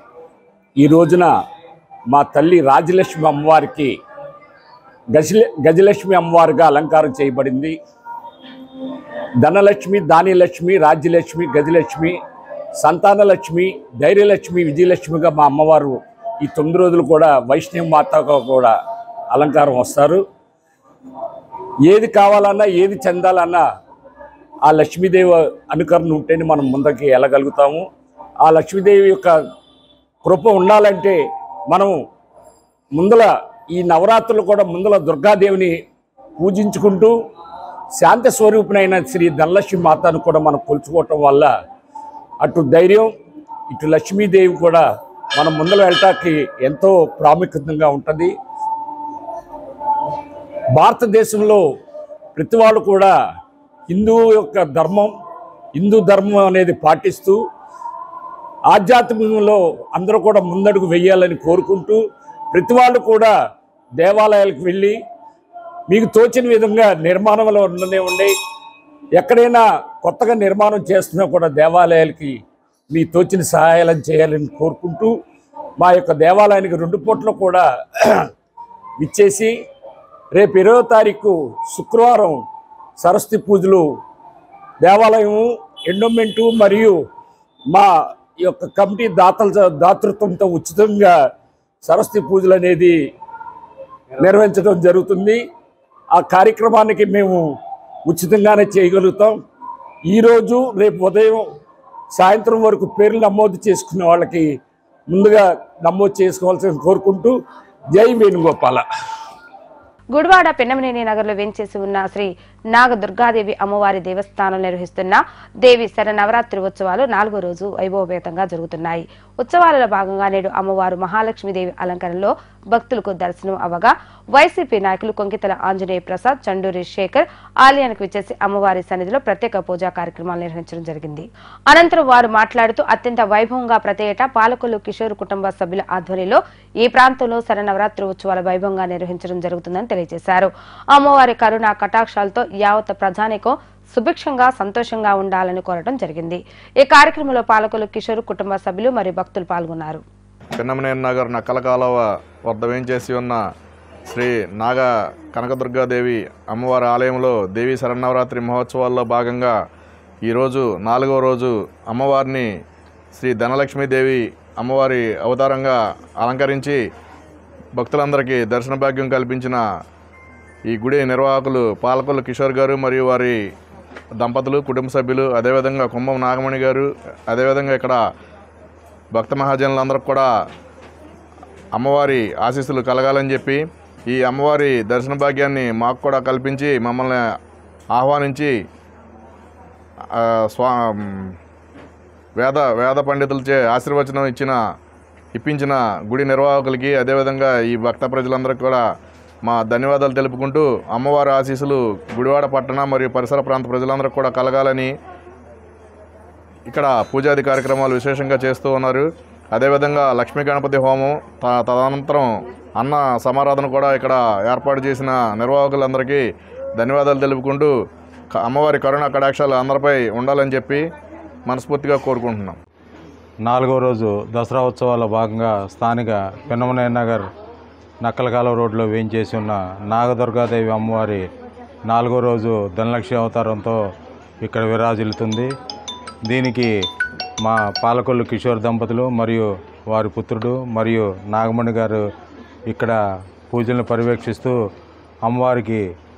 ఈ రోజున మా తల్లి రాజలక్ష్మి అమ్మవారికి గజల గజలక్ష్మి అమ్మవారిగా అలంకారం చేయబడింది ధనలక్ష్మి దానిలక్ష్మి రాజ్యలక్ష్మి గజలక్ష్మి సంతానలక్ష్మి ధైర్యలక్ష్మి విజయలక్ష్మిగా మా అమ్మవారు ఈ తొమ్మిది రోజులు కూడా వైష్ణవ మాతగా కూడా అలంకారం వస్తారు ఏది కావాలన్నా ఏది చెందాలన్నా ఆ లక్ష్మీదేవి అనుకరణ ఉంటేనే మనం ముందుకి వెళ్ళగలుగుతాము ఆ లక్ష్మీదేవి యొక్క కృప ఉండాలంటే మనం ముందల ఈ నవరాత్రులు కూడా ముందల దుర్గాదేవిని పూజించుకుంటూ శాంత స్వరూపిణైన శ్రీ ధనలక్ష్మి మాతను కూడా మనం కొలుచుకోవటం వల్ల అటు ధైర్యం ఇటు లక్ష్మీదేవి కూడా మనం ముందర వెళ్ళటానికి ఎంతో ప్రాముఖ్యతంగా ఉంటుంది భారతదేశంలో ప్రతి వాళ్ళు కూడా హిందూ యొక్క ధర్మం హిందూ ధర్మం అనేది పాటిస్తూ ఆధ్యాత్మికంలో అందరూ కూడా ముందడుగు వెయ్యాలని కోరుకుంటూ ప్రతి వాళ్ళు కూడా దేవాలయాలకు వెళ్ళి మీకు తోచిన విధంగా నిర్మాణంలో ఉండనే ఉండే ఎక్కడైనా కొత్తగా నిర్మాణం చేస్తున్నా కూడా దేవాలయాలకి మీ తోచిన సహాయాలను చేయాలని కోరుకుంటూ మా యొక్క దేవాలయానికి రెండు పూట్లు కూడా ఇచ్చేసి రేపు ఇరవై తారీఖు శుక్రవారం సరస్వతి పూజలు దేవాలయము ఎండోమెంటు మరియు మా యొక్క కమిటీ దాతల దాతృత్వంతో ఉచితంగా సరస్వతి పూజలు అనేది నిర్వహించడం జరుగుతుంది ఆ కార్యక్రమానికి మేము ఉచితంగానే చేయగలుగుతాం ఈరోజు రేపు ఉదయం సాయంత్రం వరకు పేర్లు నమోదు చేసుకునే వాళ్ళకి ముందుగా నమోదు చేసుకోవాల్సిన కోరుకుంటూ జై వేణుగోపాల గుడివాడ పెన్నమనేని నగర్లో వేంచేసి ఉన్న శ్రీ నాగ దుర్గాదేవి అమ్మవారి దేవస్థానం నిర్వహిస్తున్న దేవి శరనవరాత్రి ఉత్సవాలు నాలుగో రోజు వైభవపేతంగా జరుగుతున్నాయి ఉత్సవాలలో భాగంగా నేడు అమ్మవారు మహాలక్ష్మీదేవి అలంకరణలో భక్తులకు దర్శనం అవ్వగా వైసీపీ నాయకులు కొంకితల ఆంజనేయ ప్రసాద్ చండూరి శేఖర్ ఆలయానికి విచ్చేసి అమ్మవారి సన్నిధిలో ప్రత్యేక పూజా కార్యక్రమాలు నిర్వహించడం జరిగింది అనంతరం వారు మాట్లాడుతూ అత్యంత వైభవంగా ప్రతి ఏటా పాలకొల్లు కిషోర్ కుటుంబ సభ్యుల ఆధ్వర్యంలో ఈ ప్రాంతంలో శరనవరాత్రి ఉత్సవాల వైభవంగా నిర్వహించడం జరుగుతుందని తెలియజేశారు అమ్మవారి కరుణ కటాక్షాలతో యావత్ ప్రజానికం సుభిక్షంగా సంతోషంగా ఉండాలని కోరడం జరిగింది ఈ కార్యక్రమంలో పాలకొల్లు కిషోర్ కుటుంబ సభ్యులు మరియు భక్తులు పాల్గొన్నారు పిన్నమనేని నగర్ నక్కల కాలువ వద్ద వేంచేసి ఉన్న శ్రీ నాగ కనకదుర్గాదేవి అమ్మవారి ఆలయంలో దేవీ శరన్నవరాత్రి మహోత్సవాల్లో భాగంగా ఈరోజు నాలుగవ రోజు అమ్మవారిని శ్రీ ధనలక్ష్మీదేవి అమ్మవారి అవతారంగా అలంకరించి భక్తులందరికీ దర్శన భాగ్యం కల్పించిన ఈ గుడి నిర్వాహకులు పాలకొల్లు కిషోర్ గారు మరియు వారి దంపతులు కుటుంబ సభ్యులు అదేవిధంగా కుంభం నాగమణి గారు అదేవిధంగా ఇక్కడ భక్త మహాజనులందరికీ కూడా అమ్మవారి ఆశీస్సులు కలగాలని చెప్పి ఈ అమ్మవారి దర్శన భాగ్యాన్ని మాకు కూడా కల్పించి మమ్మల్ని ఆహ్వానించి ఆ, స్వా వేద వేద పండితులచే ఆశీర్వచనం ఇచ్చిన ఇప్పించిన గుడి నిర్వాహకులకి అదేవిధంగా ఈ భక్త ప్రజలందరికీ కూడా మా ధన్యవాదాలు తెలుపుకుంటూ అమ్మవారి ఆశీస్సులు గుడివాడ పట్టణ మరియు పరిసర ప్రాంత ప్రజలందరికీ కూడా కలగాలని ఇక్కడ పూజాది కార్యక్రమాలు విశేషంగా చేస్తూ ఉన్నారు అదేవిధంగా లక్ష్మీ గణపతి హోమం త- తదనంతరం అన్న సమారాధన కూడా ఇక్కడ ఏర్పాటు చేసిన నిర్వాహకులందరికీ ధన్యవాదాలు తెలుపుకుంటూ క- అమ్మవారి కరుణ కటాక్షాలు అందరిపై ఉండాలని చెప్పి మనస్ఫూర్తిగా కోరుకుంటున్నాం నాలుగో రోజు దసరా ఉత్సవాల భాగంగా స్థానిక పిన్నమనే నగర్ నక్కలకాలువ రోడ్లో వేయించేసి ఉన్న నాగదుర్గాదేవి అమ్మవారి నాలుగో రోజు ధనలక్ష్మి అవతారంతో ఇక్కడ విరాజిల్లుతుంది దీనికి మా పాలకొల్లు కిషోర్ దంపతులు మరియు వారి పుత్రుడు మరియు నాగమణి గారు ఇక్కడ పూజలను పర్యవేక్షిస్తూ అమ్మవారికి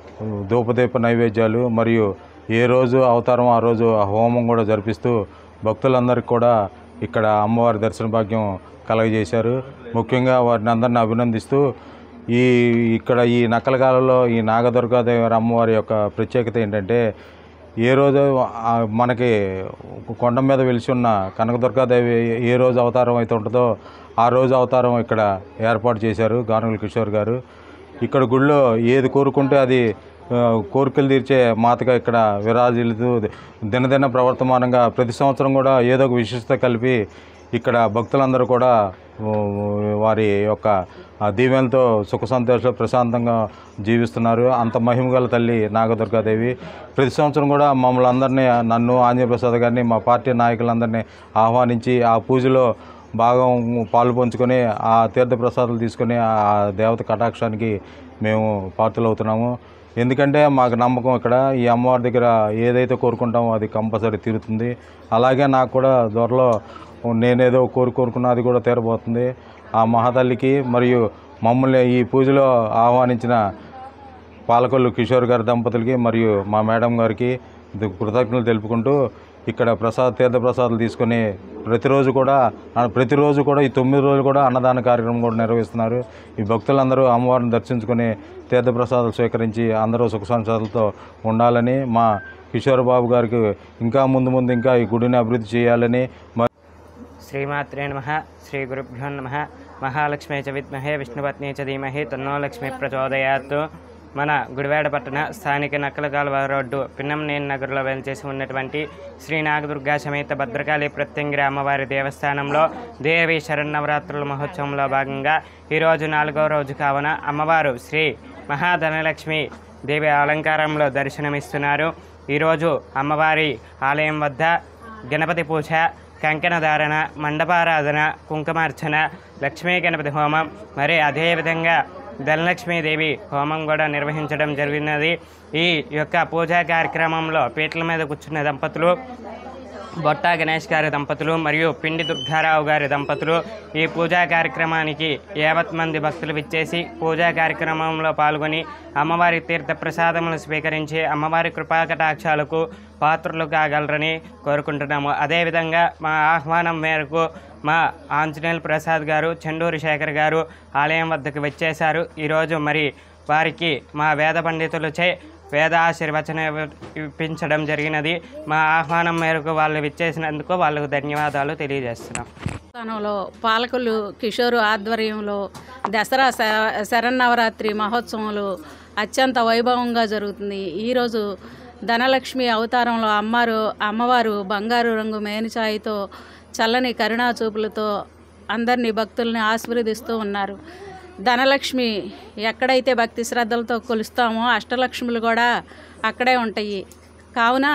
ధూపదీప నైవేద్యాలు మరియు ఏ రోజు అవతారం ఆ రోజు ఆ హోమం కూడా జరిపిస్తూ భక్తులందరికీ కూడా ఇక్కడ అమ్మవారి దర్శన భాగ్యం కలగజేశారు ముఖ్యంగా వారిని అందరిని అభినందిస్తూ ఈ ఇక్కడ ఈ నక్కలకాలలో ఈ నాగదుర్గాదేవి అమ్మవారి యొక్క ప్రత్యేకత ఏంటంటే ఏ రోజు ఆ మనకి కొండ మీద వెలిసి ఉన్న కనకదుర్గాదేవి ఏ రోజు అవతారం అయితే ఉంటుందో ఆ రోజు అవతారం ఇక్కడ ఏర్పాటు చేశారు గానుగుల కిషోర్ గారు ఇక్కడ గుళ్ళో ఏది కోరుకుంటే అది ఆ, కోరికలు తీర్చే మాతగా ఇక్కడ విరాజిల్లుతూ దినదిన ప్రవర్తమానంగా ప్రతి సంవత్సరం కూడా ఏదో ఒక విశిష్టత కలిపి ఇక్కడ భక్తులందరూ కూడా ఊ, వారి యొక్క ఆ దీవెనలతో సుఖ సంతోషాలు ప్రశాంతంగా జీవిస్తున్నారు అంత మహిమగల తల్లి నాగదుర్గాదేవి ప్రతి సంవత్సరం కూడా మమ్మల్ని అందరినీ నన్ను ఆంజనేయప్రసాద్ గారిని మా పార్టీ నాయకులందరినీ ఆహ్వానించి ఆ పూజలో భాగం పాలు పంచుకొని ఆ తీర్థప్రసాదాలు తీసుకొని ఆ దేవత కటాక్షానికి మేము పాత్రలవుతున్నాము ఎందుకంటే మాకు నమ్మకం ఇక్కడ ఈ అమ్మవారి దగ్గర ఏదైతే కోరుకుంటామో అది కంపల్సరీ తీరుతుంది అలాగే నాకు కూడా త్వరలో నేనేదో కోరు కోరుకున్నా అది కూడా తీరబోతుంది ఆ మహాతల్లికి మరియు మమ్మల్ని ఈ పూజలో ఆహ్వానించిన పాలకొల్లు కిషోర్ గారి దంపతులకి మరియు మా మేడం గారికి ఇది కృతజ్ఞతలు తెలుపుకుంటూ ఇక్కడ ప్రసాద్ తీర్థ ప్రసాదాలు తీసుకొని ప్రతిరోజు కూడా ఆ, ప్రతిరోజు కూడా ఈ తొమ్మిది రోజులు కూడా అన్నదాన కార్యక్రమం కూడా నిర్వహిస్తున్నారు ఈ భక్తులందరూ అమ్మవారిని దర్శించుకొని తీర్థ ప్రసాదాలు స్వీకరించి అందరూ సుఖ సంసారాలతో ఉండాలని మా కిషోర్ బాబు గారికి ఇంకా ముందు ముందు ఇంకా ఈ గుడిని అభివృద్ధి చేయాలని మరి శ్రీమాత్రే నమ శ్రీ గురుభ్యో నమ మహాలక్ష్మి చ విద్మహే విష్ణుపత్ని చ ధీమహి తన్నో లక్ష్మి ప్రచోదయాత్ మన గుడివాడ పట్టణ స్థానిక నక్కలకాలువ రోడ్డు పిన్నంనేని నగర్లో వెలిచేసి ఉన్నటువంటి శ్రీ నాగదుర్గా సమేత భద్రకాళి ప్రత్యంగిరి అమ్మవారి దేవస్థానంలో దేవి శరన్నవరాత్రుల మహోత్సవంలో భాగంగా ఈరోజు నాలుగో రోజు కావున అమ్మవారు శ్రీ మహాధనలక్ష్మి దేవి అలంకారంలో దర్శనమిస్తున్నారు ఈరోజు అమ్మవారి ఆలయం వద్ద గణపతి పూజ కంకణ ధారణ మండపారాధన కుంకుమార్చన లక్ష్మీ గణపతి హోమం మరి అదేవిధంగా ధనలక్ష్మీదేవి హోమం కూడా నిర్వహించడం జరిగినది ఈ యొక్క పూజా కార్యక్రమంలో పీటల మీద కూర్చున్న దంపతులు బొట్టా గణేష్ గారి దంపతులు మరియు పిండి దుర్గారావు గారి దంపతులు ఈ పూజా కార్యక్రమానికి యావత్ మంది భక్తులు విచ్చేసి పూజా కార్యక్రమంలో పాల్గొని అమ్మవారి తీర్థ ప్రసాదములు స్వీకరించి అమ్మవారి కృపా కటాక్షాలకు పాత్రలు కాగలరని కోరుకుంటున్నాము అదేవిధంగా మా ఆహ్వానం మేరకు మా ఆంజనేయులు ప్రసాద్ గారు చెండూరి శేఖర్ గారు ఆలయం వద్దకు వచ్చేశారు ఈరోజు మరి వారికి మా వేద పండితులచే వేద ఆశీర్వచన ఇప్పించడం జరిగినది మా ఆహ్వానం మేరకు వాళ్ళు విచ్చేసినందుకు వాళ్ళకు ధన్యవాదాలు తెలియజేస్తున్నాం స్థానంలో పాలకులు కిషోరు ఆధ్వర్యంలో దసరా శ- శరన్నవరాత్రి మహోత్సవాలు అత్యంత వైభవంగా జరుగుతుంది ఈరోజు ధనలక్ష్మి అవతారంలో అమ్మారు అమ్మవారు బంగారు రంగు మేనిచాయితో చల్లని కరుణా చూపులతో అందరినీ భక్తుల్ని ఆశీర్వదిస్తూ ఉన్నారు ధనలక్ష్మి ఎక్కడైతే భక్తి శ్రద్ధలతో కొలుస్తామో అష్టలక్ష్ములు కూడా అక్కడే ఉంటాయి కావున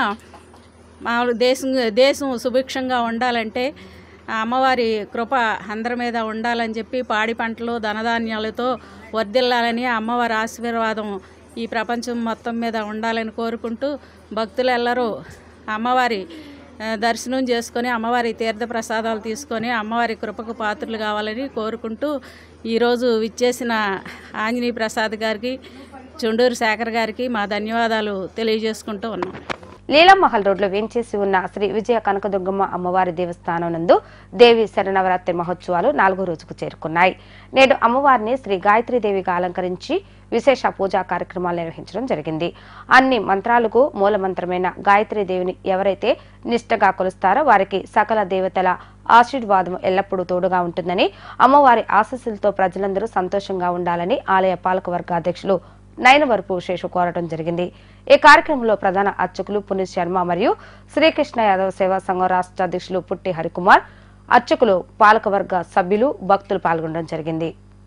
మామూలు దేశం దేశం సుభిక్షంగా ఉండాలంటే ఆ అమ్మవారి కృప అందరి మీద ఉండాలని చెప్పి పాడి పంటలు ధనధాన్యాలతో వర్ధిల్లాలని ఆ అమ్మవారి ఆశీర్వాదం ఈ ప్రపంచం మొత్తం మీద ఉండాలని కోరుకుంటూ భక్తులెల్లరూ అమ్మవారి ఆ, దర్శనం చేసుకొని అమ్మవారి తీర్థ ప్రసాదాలు తీసుకొని అమ్మవారి కృపకు పాత్రలు కావాలని కోరుకుంటూ ఈరోజు విచ్చేసిన ఆంజనేయ ప్రసాద్ గారికి చుండూరు శేఖర్ గారికి మా ధన్యవాదాలు తెలియజేసుకుంటూ ఉన్నాం లీలామహల్ రోడ్లో వేంచేసి ఉన్న శ్రీ విజయ కనకదుర్గమ్మ అమ్మవారి దేవస్థానం నందు దేవి శరణవరాత్రి మహోత్సవాలు నాలుగో రోజుకు చేరుకున్నాయి నేడు అమ్మవారిని శ్రీ గాయత్రీదేవిగా అలంకరించి విశేష పూజా కార్యక్రమాలు నిర్వహించడం జరిగింది అన్ని మంత్రాలకు మూలమంత్రమైన గాయత్రీదేవిని ఎవరైతే నిష్టగా కొలుస్తారో వారికి సకల దేవతల ఆశీర్వాదం ఎల్లప్పుడూ తోడుగా ఉంటుందని అమ్మవారి ఆశీస్సులతో ప్రజలందరూ సంతోషంగా ఉండాలని ఆలయ పాలకవర్గ అధ్యక్షులు నయనవరపు శేషు కోరటం జరిగింది ఈ కార్యక్రమంలో ప్రధాన అర్చకులు పునీత్ శర్మ మరియు శ్రీకృష్ణ యాదవ్ సేవా సంఘం రాష్ట్ర అధ్యక్షులు పుట్టి హరికుమార్ అర్చకులు పాలకవర్గ సభ్యులు భక్తులు పాల్గొనడం జరిగింది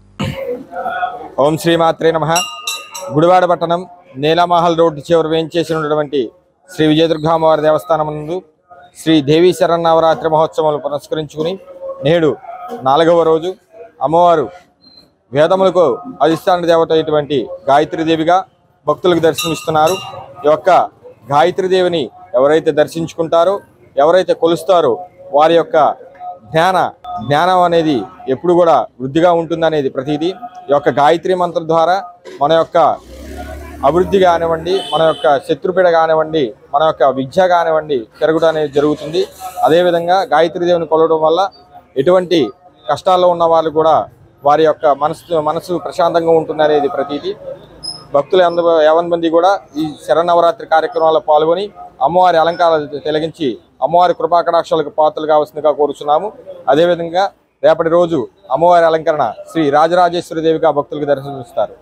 ఓం శ్రీమాత్రే నమ గుడివాడ పట్టణం నీలమహల్ రోడ్డు చివరి వేయించేసి ఉన్నటువంటి శ్రీ విజయదుర్గామ్మవారి దేవస్థానం నందు శ్రీ దేవీ శరన్నవరాత్రి మహోత్సవాలు పురస్కరించుకుని నేడు నాలుగవ రోజు అమ్మవారు వేదములకు అధిష్టాన దేవత అయినటువంటి గాయత్రీదేవిగా భక్తులకు దర్శనమిస్తున్నారు ఈ యొక్క గాయత్రీదేవిని ఎవరైతే దర్శించుకుంటారో ఎవరైతే కొలుస్తారో వారి యొక్క జ్ఞాన జ్ఞానం అనేది ఎప్పుడు కూడా వృద్ధిగా ఉంటుందనేది ప్రతిదీ ఈ యొక్క గాయత్రి మంత్రం ద్వారా మన యొక్క అభివృద్ధి కానివ్వండి మన యొక్క శత్రుపీడ కానివ్వండి మన యొక్క విద్య కానివ్వండి పెరగడం అనేది జరుగుతుంది అదేవిధంగా గాయత్రి దేవుని కొలవడం వల్ల ఎటువంటి కష్టాల్లో ఉన్న వాళ్ళు కూడా వారి యొక్క మనసు మనసు ప్రశాంతంగా ఉంటుంది అనేది ప్రతీది భక్తులు ఎంద యావన్ మంది కూడా ఈ శరన్నవరాత్రి కార్యక్రమాల్లో పాల్గొని అమ్మవారి అలంకారాలు తిలగించి అమ్మవారి కృపాకటాక్షాలకు పాత్రలు కావాల్సిందిగా కోరుచున్నాము అదేవిధంగా రేపటి రోజు అమ్మవారి అలంకరణ శ్రీ రాజరాజేశ్వరి దేవిగా భక్తులకు దర్శనమిస్తారు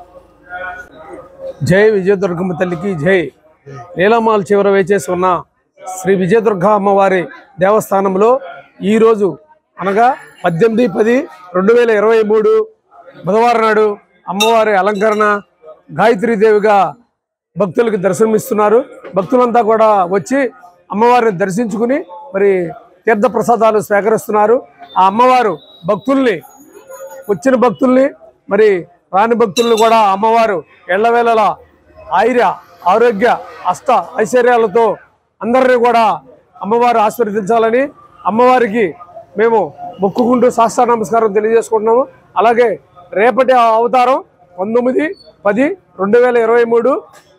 జై విజయదుర్గమ్మ తల్లికి జై నీలమాల్ చివర వేచేసి ఉన్న శ్రీ విజయదుర్గ అమ్మవారి దేవస్థానంలో ఈరోజు అనగా పద్దెనిమిది పది రెండు వేల ఇరవై మూడు బుధవారం నాడు అమ్మవారి అలంకరణ గాయత్రీదేవిగా భక్తులకు దర్శనమిస్తున్నారు భక్తులంతా కూడా వచ్చి అమ్మవారిని దర్శించుకుని మరి తీర్థ ప్రసాదాలు స్వీకరిస్తున్నారు ఆ అమ్మవారు భక్తుల్ని వచ్చిన భక్తుల్ని మరి రాని భక్తుల్ని కూడా అమ్మవారు ఎల్లవేళలా ఆయుర్య ఆరోగ్య అష్ట ఐశ్వర్యాలతో అందరినీ కూడా అమ్మవారు ఆశీర్వదించాలని అమ్మవారికి మేము మొక్కుకుంటూ శాస్త్ర నమస్కారం తెలియజేసుకుంటున్నాము అలాగే రేపటి అవతారం పంతొమ్మిది పది రెండు వేల ఇరవై మూడు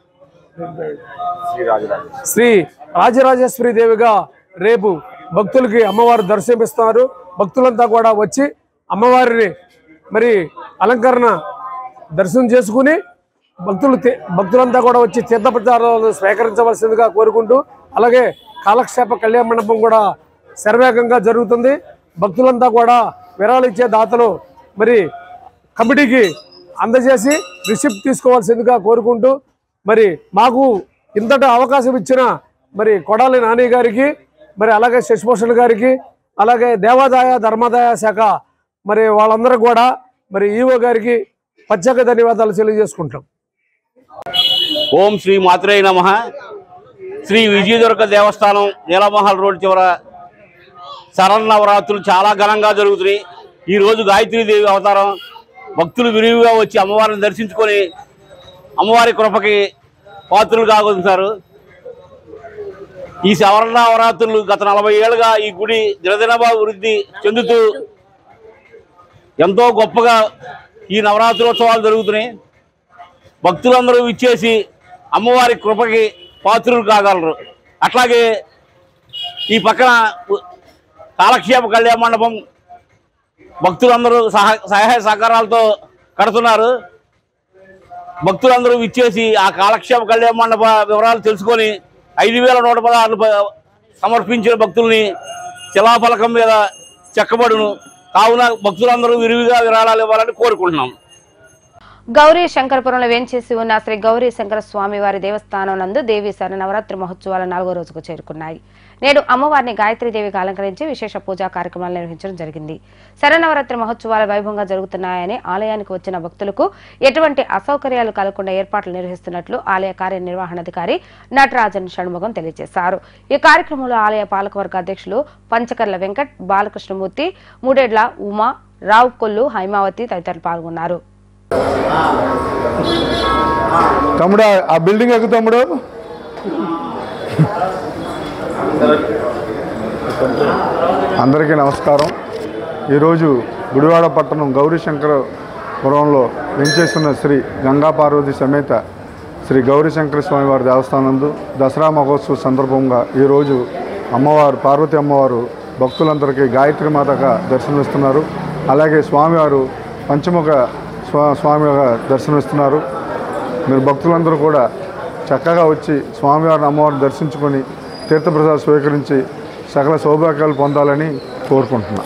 శ్రీ రాజరాజేశ్వరి దేవిగా రేపు భక్తులకి అమ్మవారు దర్శనమిస్తున్నారు భక్తులంతా కూడా వచ్చి అమ్మవారిని మరి అలంకరణ దర్శనం చేసుకుని భక్తులు తీ- భక్తులంతా కూడా వచ్చి తీర్థప్రచారాలు స్వీకరించవలసిందిగా కోరుకుంటూ అలాగే కాలక్షేప కళ్యాణ మండపం కూడా శరవేగంగా జరుగుతుంది భక్తులంతా కూడా విరాళిచ్చే ఇచ్చే దాతలు మరి కమిటీకి అందజేసి రిసిప్ట్ తీసుకోవాల్సిందిగా కోరుకుంటూ మరి మాకు ఇంతటి అవకాశం ఇచ్చిన మరి కొడాలి నాని గారికి మరి అలాగే శశిభూషణ్ గారికి అలాగే దేవాదాయ ధర్మాదాయ శాఖ మరి వాళ్ళందరూ కూడా మరి ఈవో గారికి ప్రత్యేక ధన్యవాదాలు తెలియజేసుకుంటాం ఓం శ్రీ మాత్రే నమ శ్రీ విజయదుర్గ దేవస్థానం నీలమహల్ రోడ్ చివర శరన్నవరాత్రులు చాలా ఘనంగా జరుగుతున్నాయి ఈరోజు గాయత్రీదేవి అవతారం భక్తులు విరివిగా వచ్చి అమ్మవారిని దర్శించుకొని అమ్మవారి కృపకి పాత్రులు కాగొంటున్నారు ఈ శవరన్నవరాత్రులు గత నలభై ఏళ్ళుగా ఈ గుడి దినదినభా వృద్ధి చెందుతూ ఎంతో గొప్పగా ఈ నవరాత్రోత్సవాలు జరుగుతున్నాయి భక్తులందరూ ఇచ్చేసి అమ్మవారి కృపకి పాత్రులు కాగలరు అట్లాగే ఈ పక్కన ఉ- కాలక్షేప కళ్యాణ మండపం భక్తులందరూ సహ సహాయ సహకారాలతో కడుతున్నారు భక్తులందరూ ఇచ్చేసి ఆ కాలక్షేప కళ్యాణ మండప వివరాలు తెలుసుకొని ఐదు వేల నూట పదహారు ప- సమర్పించిన భక్తుల్ని శిలాఫలకం మీద చెక్కబడును కావున భక్తులందరూ విరివిగా విరాళాలు ఇవ్వాలని కోరుకుంటున్నాం గౌరీ శంకరపురంలో వేంచేసి ఉన్న శ్రీ గౌరీ శంకర స్వామి వారి దేవస్థానం నందు దేవి నవరాత్రి మహోత్సవాలు నాలుగో రోజుకు చేరుకున్నాయి నేడు అమ్మవారిని గాయత్రీదేవికి అలంకరించి విశేష పూజా కార్యక్రమాలు నిర్వహించడం జరిగింది శరన్నవరాత్రి మహోత్సవాలు వైభవంగా జరుగుతున్నాయని ఆలయానికి వచ్చిన భక్తులకు ఎటువంటి అసౌకర్యాలు కలగకుండా ఏర్పాట్లు నిర్వహిస్తున్నట్లు ఆలయ కార్యనిర్వహణాధికారి నటరాజన్ షణ్ముఖం తెలియజేశారు ఈ కార్యక్రమంలో ఆలయ పాలకవర్గ అధ్యక్షులు పంచకర్ల వెంకట్ బాలకృష్ణమూర్తి మూడేడ్ల ఉమా రావు కొల్లు హైమావతి తదితరులు పాల్గొన్నారు తమ్ముడు ఆ- ఆ బిల్డింగ్ ఎక్కు తమ్ముడు అందరికీ నమస్కారం ఈరోజు గుడివాడ పట్టణం గౌరీశంకరపురంలో వెంచేస్తున్న శ్రీ గంగా పార్వతి సమేత శ్రీ గౌరీశంకర స్వామి వారి దేవస్థానందు దసరా మహోత్సవ సందర్భంగా ఈరోజు అమ్మవారు పార్వతి అమ్మవారు భక్తులందరికీ గాయత్రి మాతగా దర్శనమిస్తున్నారు అలాగే స్వామివారు పంచముఖ స్వా స్వామిగా దర్శనమిస్తున్నారు మీరు భక్తులందరూ కూడా చక్కగా వచ్చి స్వామివారిని అమ్మవారిని దర్శించుకొని తీర్థప్రసాదం స్వీకరించి సకల సౌభాగ్యాలు పొందాలని కోరుకుంటున్నాను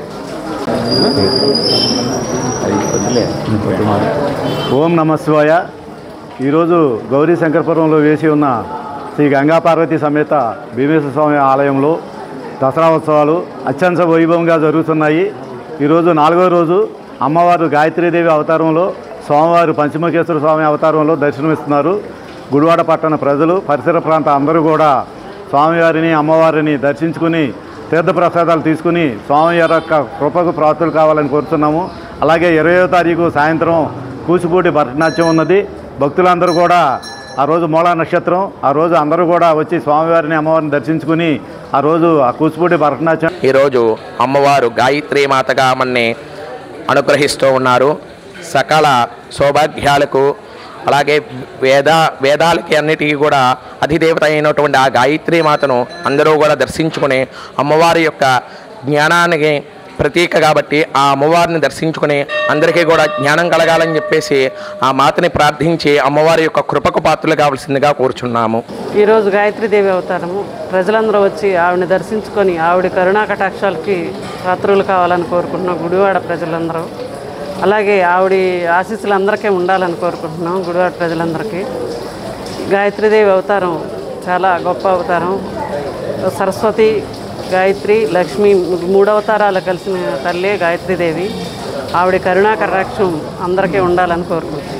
ఓం నమ శివాయ ఈరోజు గౌరీ శంకరపురంలో వేసి ఉన్న శ్రీ గంగా పార్వతి సమేత భీమేశ్వర స్వామి ఆలయంలో దసరా ఉత్సవాలు అత్యంత వైభవంగా జరుగుతున్నాయి ఈరోజు నాలుగో రోజు అమ్మవారు గాయత్రీదేవి అవతారంలో స్వామివారు పంచముఖేశ్వర స్వామి అవతారంలో దర్శనమిస్తున్నారు గుడివాడ పట్టణ ప్రజలు పరిసర ప్రాంత అందరూ కూడా స్వామివారిని అమ్మవారిని దర్శించుకుని తీర్థప్రసాదాలు తీసుకుని స్వామివారి యొక్క కృపకు ప్రాప్తులు కావాలని కోరుతున్నాము అలాగే ఇరవయో తారీఖు సాయంత్రం కూచిపూడి భరతనాట్యం ఉన్నది భక్తులందరూ కూడా ఆ రోజు మూలా నక్షత్రం ఆ రోజు అందరూ కూడా వచ్చి స్వామివారిని అమ్మవారిని దర్శించుకుని ఆ రోజు ఆ కూచిపూడి భరతనాట్యం ఈరోజు అమ్మవారు గాయత్రి మాతగా మనని అనుగ్రహిస్తూ ఉన్నారు సకల సౌభాగ్యాలకు అలాగే వేద వేదాలకి అన్నిటికీ కూడా అధిదేవత అయినటువంటి ఆ గాయత్రి మాతను అందరూ కూడా దర్శించుకుని అమ్మవారి యొక్క జ్ఞానానికి ప్రతీక కాబట్టి ఆ అమ్మవారిని దర్శించుకుని అందరికీ కూడా జ్ఞానం కలగాలని చెప్పేసి ఆ మాతని ప్రార్థించి అమ్మవారి యొక్క కృపకు పాత్రలు కావాల్సిందిగా కోరుచున్నాము ఈరోజు గాయత్రీదేవి అవతారము ప్రజలందరూ వచ్చి ఆవిడని దర్శించుకొని ఆవిడ కరుణా కటాక్షాలకి పాత్రులు కావాలని కోరుకుంటున్నాం గుడివాడ ప్రజలందరూ అలాగే ఆవిడ ఆశీస్సులు అందరికీ ఉండాలని కోరుకుంటున్నాం గుడివాడ ప్రజలందరికీ గాయత్రీదేవి అవతారం చాలా గొప్ప అవతారం సరస్వతి గాయత్రి లక్ష్మి మూడు అవతారాలు కలిసిన తల్లే గాయత్రీదేవి ఆవిడ కరుణా కటాక్షం అందరికీ ఉండాలని కోరుకుంటున్నాం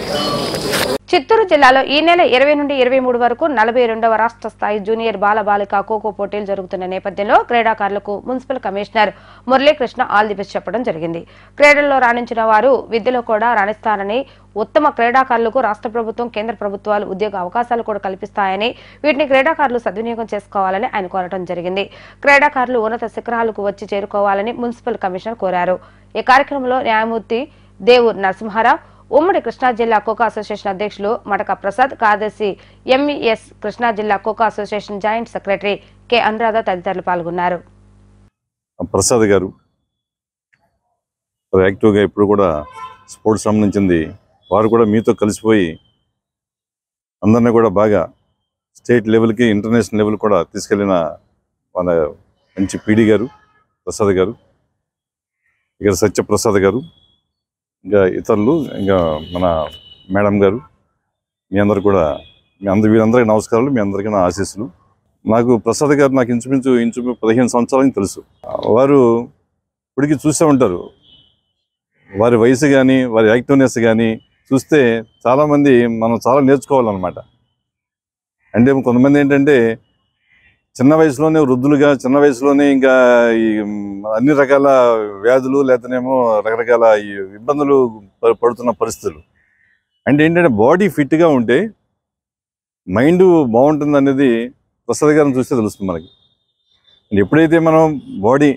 చిత్తూరు జిల్లాలో ఈ నెల ఇరవై నుండి ఇరవై మూడు వరకు నలభై రెండవ రాష్ట్ర స్థాయి జూనియర్ బాల బాలిక ఖోఖో పోటీలు జరుగుతున్న నేపథ్యంలో క్రీడాకారులకు municipal commissioner Muralikrishna all the best చెప్పడం జరిగింది క్రీడల్లో రాణించిన వారు విద్యలో కూడా రాణిస్తారని ఉత్తమ క్రీడాకారులకు రాష్ట్ర ప్రభుత్వం కేంద్ర ప్రభుత్వాలు ఉద్యోగ అవకాశాలు కూడా కల్పిస్తాయని వీటిని క్రీడాకారులు సద్వినియోగం చేసుకోవాలని ఆయన కోరడం జరిగింది క్రీడాకారులు ఉన్నత శిఖరాలకు వచ్చి చేరుకోవాలని మున్సిపల్ కమిషనర్ కోరారు ఈ కార్యక్రమంలో న్యాయమూర్తి దేవు నరసింహారావు ఉమ్మడి కృష్ణా జిల్లా కోకా అసోసియేషన్ అధ్యక్షులు మడక ప్రసాద్ కార్యదర్శి ఎంఈఎస్ కృష్ణా జిల్లా కోకా association joint secretary K Anuradha తదితరులు పాల్గొన్నారు ప్రసాద్ గారు వారు యాక్టివ్గా ఇప్పుడు కూడా స్పోర్ట్స్ సంబంధించింది వారు కూడా మీతో కలిసిపోయి అందరినీ కూడా బాగా స్టేట్ లెవెల్కి ఇంటర్నేషనల్ లెవెల్ కూడా తీసుకెళ్లిన మన మంచి పీడి గారు ప్రసాద్ గారు ఇక్కడ సత్యప్రసాద్ గారు ఇంకా ఇతరులు ఇంకా మన మేడం గారు మీ అందరు కూడా మీ అందరు వీరందరికీ నమస్కారాలు మీ అందరికీ నా ఆశీస్సులు నాకు ప్రసాద్ గారు నాకు ఇంచుమించు ఇంచుమించు పదిహేను సంవత్సరాలని తెలుసు వారు ఇప్పటికీ చూసే ఉంటారు వారి వయసు కానీ వారి యాక్టివ్నెస్ కానీ చూస్తే చాలామంది మనం చాలా నేర్చుకోవాలన్నమాట అంటే కొంతమంది ఏంటంటే చిన్న వయసులోనే వృద్ధులుగా చిన్న వయసులోనే ఇంకా ఈ అన్ని రకాల వ్యాధులు లేకపోతేనేమో రకరకాల ఈ ఇబ్బందులు ప- పడుతున్న పరిస్థితులు అంటే ఏంటంటే బాడీ ఫిట్గా ఉంటే మైండ్ బాగుంటుంది అనేది ప్రసాద్ గారిని చూస్తే తెలుస్తుంది మనకి అంటే ఎప్పుడైతే మనం బాడీ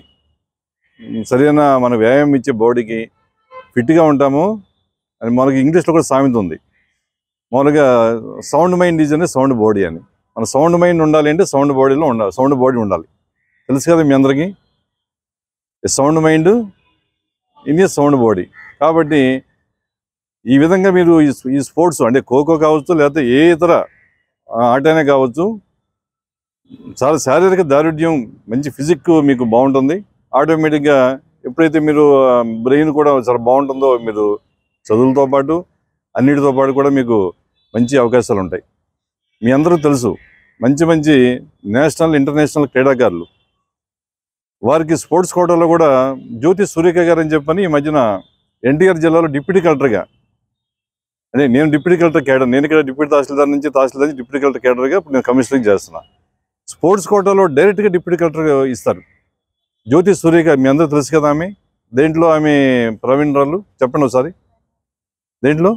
సరైన మన వ్యాయామం ఇచ్చే బాడీకి ఫిట్గా ఉంటామో అని మనకి ఇంగ్లీష్లో కూడా సామెత ఉంది మామూలుగా సౌండ్ మైండ్ ఈజ్ అనే సౌండ్ బాడీ అని మన సౌండ్ మైండ్ ఉండాలి అంటే సౌండ్ బాడీలో ఉండాలి సౌండ్ బాడీ ఉండాలి తెలుసు కదా మీ అందరికీ sound mind in a sound body కాబట్టి ఈ విధంగా మీరు ఈ ఈ స్పోర్ట్స్ అంటే ఖోఖో కావచ్చు లేకపోతే ఏ ఇతర ఆ, ఆటనే కావచ్చు చాలా శారీరక దారుఢ్యం మంచి ఫిజిక్ మీకు బాగుంటుంది ఆటోమేటిక్గా ఎప్పుడైతే మీరు బ్రెయిన్ కూడా చాలా బాగుంటుందో మీరు చదువులతో పాటు అన్నిటితో పాటు కూడా మీకు మంచి అవకాశాలు ఉంటాయి మీ అందరూ తెలుసు మంచి మంచి నేషనల్ ఇంటర్నేషనల్ క్రీడాకారులు వారికి స్పోర్ట్స్ కోటాలో కూడా జ్యోతి సూర్యక గారు అని చెప్పని ఈ మధ్యన ఎన్టీఆర్ జిల్లాలో డిప్యూటీ కలెక్టర్గా అంటే నేను డిప్యూటీ కలెక్టర్ కేడర్ నేను ఇక్కడ డిప్యూటీ తహసీల్దార్ నుంచి తహసీల్దార్ నుంచి డిప్యూటీ కలెక్టర్ కేడర్గా ఇప్పుడు నేను కమిషనరింగ్ చేస్తున్నా స్పోర్ట్స్ కోటాలో డైరెక్ట్గా డిప్యూటీ కలెక్టర్ ఇస్తారు జ్యోతి సూర్యక మీ అందరూ తెలుసు కదా ఆమె దేంట్లో ఆమె ప్రవీణ్ రాళ్ళు చెప్పండి ఒకసారి దేంట్లో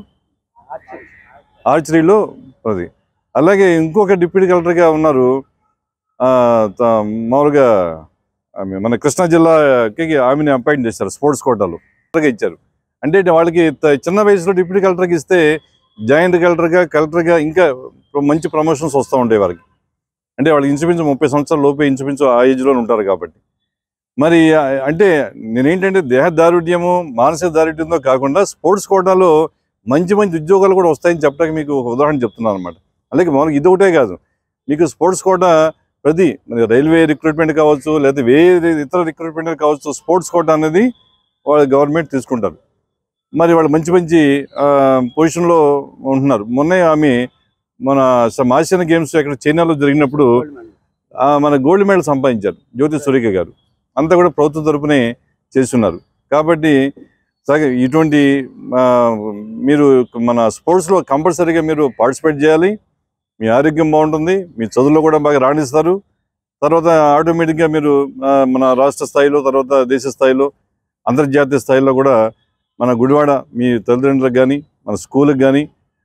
ఆర్చరీలో అది అలాగే ఇంకొక డిప్యూటీ కలెక్టర్గా ఉన్నారు ఆ, త- మామూలుగా ఆమె మన కృష్ణా జిల్లాకి ఆమెని అపాయింట్ చేశారు స్పోర్ట్స్ కోటాలో కలెక్టర్గా ఇచ్చారు అంటే వాళ్ళకి త- చిన్న వయసులో డిప్యూటీ కలెక్టర్కి ఇస్తే జాయింట్ కలెక్టర్గా కలెక్టర్గా ఇంకా మంచి ప్రమోషన్స్ వస్తూ ఉంటాయి వారికి అంటే వాళ్ళకి ఇంచుమించు ముప్పై సంవత్సరాల లోపే ఇంచుమించు ఆ ఏజ్లో ఉంటారు కాబట్టి మరి ఆ, అంటే నేనేంటంటే దేహ దారుఢ్యము మానసిక దారుఢ్యంతో కాకుండా స్పోర్ట్స్ కోటాలో మంచి మంచి ఉద్యోగాలు కూడా వస్తాయని చెప్పడానికి మీకు ఒక ఉదాహరణ చెప్తున్నాను అనమాట అలాగే మామూలుగా ఇది ఒకటే కాదు మీకు స్పోర్ట్స్ కోటా ప్రతి మరి రైల్వే రిక్రూట్మెంట్ కావచ్చు లేదా వేరే ఇతర రిక్రూట్మెంట్ కావచ్చు స్పోర్ట్స్ కోటా అనేది వాళ్ళ గవర్నమెంట్ తీసుకుంటారు మరి వాళ్ళు మంచి మంచి ఆ, పొజిషన్లో ఉంటున్నారు మొన్నే ఆమె మన స- ఆసియన్ గేమ్స్ ఇక్కడ చైనాలో జరిగినప్పుడు ఆ, మన గోల్డ్ మెడల్ సంపాదించారు జ్యోతి సురేఖ గారు అంతా కూడా ప్రభుత్వం తరపునే చేస్తున్నారు కాబట్టి సగ ఇటువంటి ఆ, మీరు మన స్పోర్ట్స్లో కంపల్సరీగా మీరు పార్టిసిపేట్ చేయాలి మీ ఆరోగ్యం బాగుంటుంది మీ చదువులో కూడా బాగా రాణిస్తారు తర్వాత ఆటోమేటిక్గా మీరు ఆ, మన రాష్ట్ర స్థాయిలో తర్వాత దేశ స్థాయిలో అంతర్జాతీయ స్థాయిలో కూడా మన గుడివాడ మీ తల్లిదండ్రులకు కానీ మన స్కూల్కి కానీ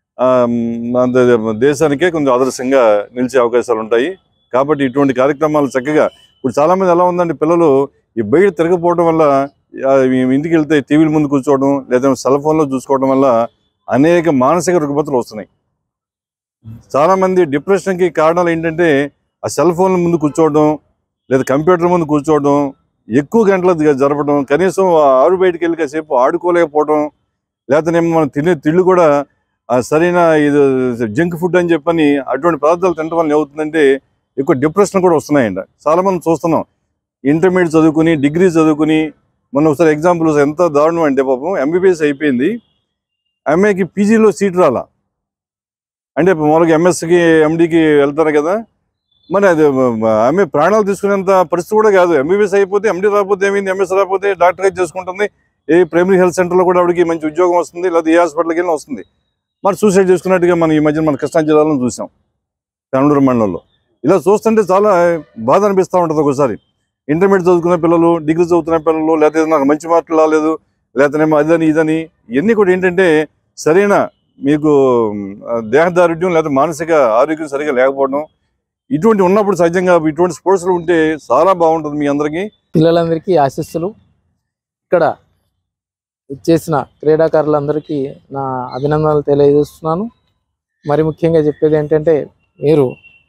దేశానికే కొంచెం ఆదర్శంగా నిలిచే అవకాశాలు ఉంటాయి కాబట్టి ఇటువంటి కార్యక్రమాలు చక్కగా ఇప్పుడు చాలామంది ఎలా ఉందండి పిల్లలు ఈ బయట తిరగకపోవడం వల్ల ఆ, ఈ ఇంటికి వెళ్తే టీవీల ముందు కూర్చోవడం లేదా సెల్ ఫోన్లో చూసుకోవడం వల్ల అనేక మానసిక రుగ్మతలు వస్తున్నాయి చాలామంది డిప్రెషన్కి కారణాలు ఏంటంటే ఆ సెల్ ఫోన్ల ముందు కూర్చోవడం లేదా కంప్యూటర్ ముందు కూర్చోవడం ఎక్కువ గంటలు ది- జరపడం కనీసం ఆరు బయటికి వెళ్ళి కాసేపు ఆడుకోలేకపోవడం లేకపోతేనేమో మనం తినే తిళ్ళు కూడా ఆ సరైన ఇది జంక్ ఫుడ్ అని చెప్పని అటువంటి పదార్థాలు తినడం వల్ల ఏమవుతుందంటే ఎక్కువ డిప్రెషన్ కూడా వస్తున్నాయండి చాలా మంది చూస్తున్నాం ఇంటర్మీడియట్ చదువుకుని డిగ్రీ చదువుకుని మొన్న ఒకసారి ఎగ్జాంపుల్ ఎంత దారుణం అంటే పాపం ఎంబీబీఎస్ అయిపోయింది ఎంఏకి పీజీలో సీట్ రాలా అంటే మామూలుగా ఎంఎస్కి ఎండికి వెళ్తారు కదా మరి అది మ- ఆమె ప్రాణాలు తీసుకునేంత పరిస్థితి కూడా కాదు ఎంబీబీఎస్ అయిపోతే ఎండి రాకపోతే ఏమైంది ఎంఎస్ రాకపోతే డాక్టరేట్ చేసుకుంటుంది ఏ ప్రైమరీ హెల్త్ సెంటర్లో కూడా ఆవిడకి మంచి ఉద్యోగం వస్తుంది లేదా ఏ హాస్పిటల్కి వెళ్ళినా వస్తుంది మరి సూసైడ్ చేసుకున్నట్టుగా మనం ఈ మధ్య మన కృష్ణా జిల్లాలో చూసాం కన్నడూరు మండలంలో ఇలా చూస్తుంటే చాలా బాధ అనిపిస్తూ ఉంటుంది ఒకసారి ఇంటర్మీడియట్ చదువుకునే పిల్లలు డిగ్రీ చదువుతున్న పిల్లలు లేకపోతే నాకు మంచి మార్కులు రాలేదు లేకపోతేనేమో అదని ఇదని ఇవన్నీ కూడా ఏంటంటే సరైన మీకు ఆ, దేహదారుఢ్యం లేదా మానసిక ఆరోగ్యం సరిగా లేకపోవడం ఇటువంటి ఉన్నప్పుడు సహజంగా ఇటువంటి స్పోర్ట్స్లో ఉంటే చాలా బాగుంటుంది మీ అందరికీ పిల్లలందరికీ ఆశీస్సులు ఇక్కడ ఇచ్చేసిన క్రీడాకారులందరికీ నా అభినందనలు తెలియజేస్తున్నాను మరి ముఖ్యంగా చెప్పేది ఏంటంటే మీరు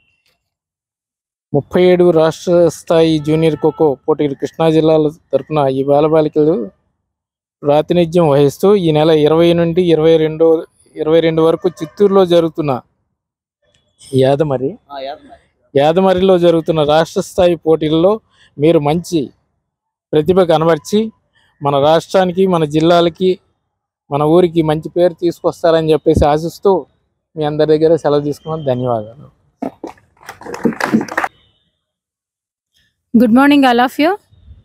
ముప్పై ఏడు రాష్ట్ర స్థాయి జూనియర్ ఖోఖో పోటీలు కృష్ణా జిల్లాల తరపున ఈ బాలబాలికలు ప్రాతినిధ్యం వహిస్తూ ఈ నెల ఇరవై నుండి ఇరవై రెండో ఇరవై రెండు వరకు చిత్తూరులో జరుగుతున్న యాదమరి యాదమరిలో జరుగుతున్న రాష్ట్ర స్థాయి పోటీల్లో మీరు మంచి ప్రతిభ కనబర్చి మన రాష్ట్రానికి మన జిల్లాలకి మన ఊరికి మంచి పేరు తీసుకొస్తారని చెప్పేసి ఆశిస్తూ మీ అందరి దగ్గర సెలవు తీసుకున్నాను ధన్యవాదాలు good morning all of you